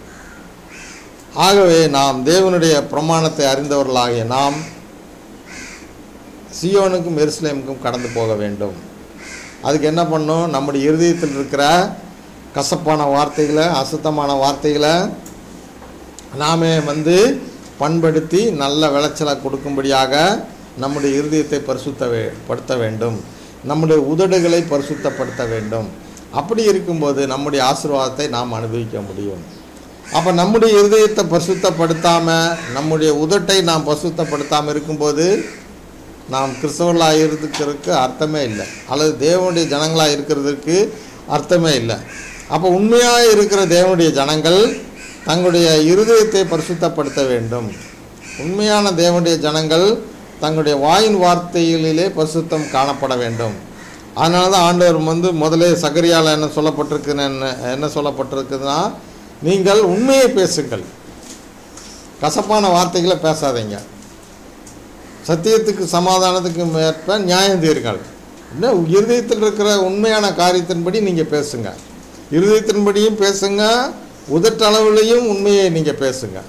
ஆகவே நாம் தேவனுடைய பிரமாணத்தை அறிந்தவர்களாகிய நாம் சியோனுக்கும் எருசலேமுக்கும் கடந்து போக வேண்டும் அதுக்கு என்ன பண்ணணும் நம்முடைய இருதயத்தில் இருக்கிற கசப்பான வார்த்தைகளை அசுத்தமான வார்த்தைகளை நாமே வந்து பண்படுத்தி நல்ல விளைச்சலை கொடுக்கும்படியாக நம்முடைய இருதயத்தை பரிசுத்த வே படுத்த வேண்டும் நம்முடைய உதடுகளை பரிசுத்தப்படுத்த வேண்டும் அப்படி இருக்கும்போது நம்முடைய ஆசீர்வாதத்தை நாம் அனுபவிக்க முடியும் அப்போ நம்முடைய இருதயத்தை பரிசுத்தப்படுத்தாமல் நம்முடைய உதட்டை நாம் பரிசுத்தப்படுத்தாமல் இருக்கும்போது நாம் கிறிஸ்தவர்களாக இருக்கிறதுக்கு அர்த்தமே இல்லை அல்லது தேவனுடைய ஜனங்களாக இருக்கிறதுக்கு அர்த்தமே இல்லை அப்போ உண்மையாக இருக்கிற தேவனுடைய ஜனங்கள் தங்களுடைய இருதயத்தை பரிசுத்தப்படுத்த வேண்டும் உண்மையான தேவனுடைய ஜனங்கள் தங்களுடைய வாயின் வார்த்தைகளிலே பரிசுத்தம் காணப்பட வேண்டும் அதனால தான் ஆண்டவர் வந்து முதலே சகரியால் என்ன சொல்லப்பட்டிருக்குன்னு என்ன என்ன சொல்லப்பட்டிருக்குதுன்னா நீங்கள் உண்மையை பேசுங்கள் கசப்பான வார்த்தைகளை பேசாதீங்க சத்தியத்துக்கு சமாதானத்துக்கு ஏற்ப நியாயம் தீர்கள் என்ன இருதயத்தில் இருக்கிற உண்மையான காரியத்தின்படி நீங்கள் பேசுங்க இருதயத்தின்படியும் பேசுங்க உதட்டளவுலையும் உண்மையை நீங்கள் பேசுங்க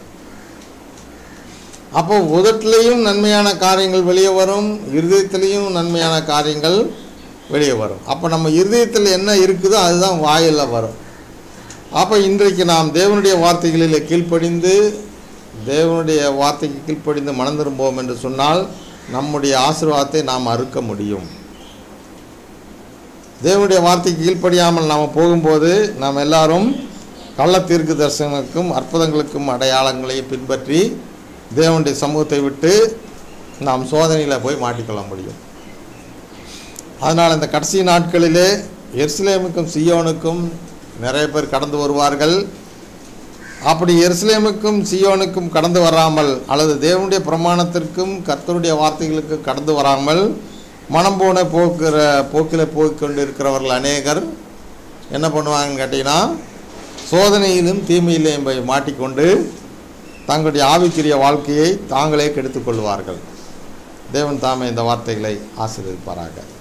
அப்போ உதட்டிலையும் நன்மையான காரியங்கள் வெளியே வரும் இருதயத்திலையும் நன்மையான காரியங்கள் வெளியே வரும் அப்போ நம்ம இருதயத்தில் என்ன இருக்குதோ அதுதான் வாயில் வரும் அப்போ இன்றைக்கு நாம் தேவனுடைய வார்த்தைகளில் கீழ்ப்படிந்து தேவனுடைய வார்த்தைக்கு கீழ்ப்படிந்து மனம் திரும்புவோம் என்று சொன்னால் நம்முடைய ஆசீர்வாதத்தை நாம் அறுக்க முடியும் தேவனுடைய வார்த்தைக்கு கீழ்ப்படியாமல் நாம் போகும்போது நாம் எல்லாரும் கள்ள தீர்க்கு தரிசனங்களுக்கும் அற்புதங்களுக்கும் அடையாளங்களையும் பின்பற்றி தேவனுடைய சமூகத்தை விட்டு நாம் சோதனையில் போய் மாட்டிக்கொள்ள முடியும் அதனால் இந்த கடைசி நாட்களிலே எருசலேமுக்கும் சியோனுக்கும் நிறைய பேர் கடந்து வருவார்கள் அப்படி எருசலேமுக்கும் சியோனுக்கும் கடந்து வராமல் அல்லது தேவனுடைய பிரமாணத்திற்கும் கர்த்தருடைய வார்த்தைகளுக்கும் கடந்து வராமல் மனம் போன போக்குற போக்கில் போய் கொண்டு இருக்கிறவர்கள் அநேகர் என்ன பண்ணுவாங்கன்னு கேட்டிங்கன்னா சோதனையிலும் தீமையிலும் போய் மாட்டிக்கொண்டு தங்களுடைய ஆவிக்குரிய வாழ்க்கையை தாங்களே கெடுத்துக் கொள்வார்கள் தேவன் தாமே இந்த வார்த்தைகளை ஆசீர்வதிப்பாராக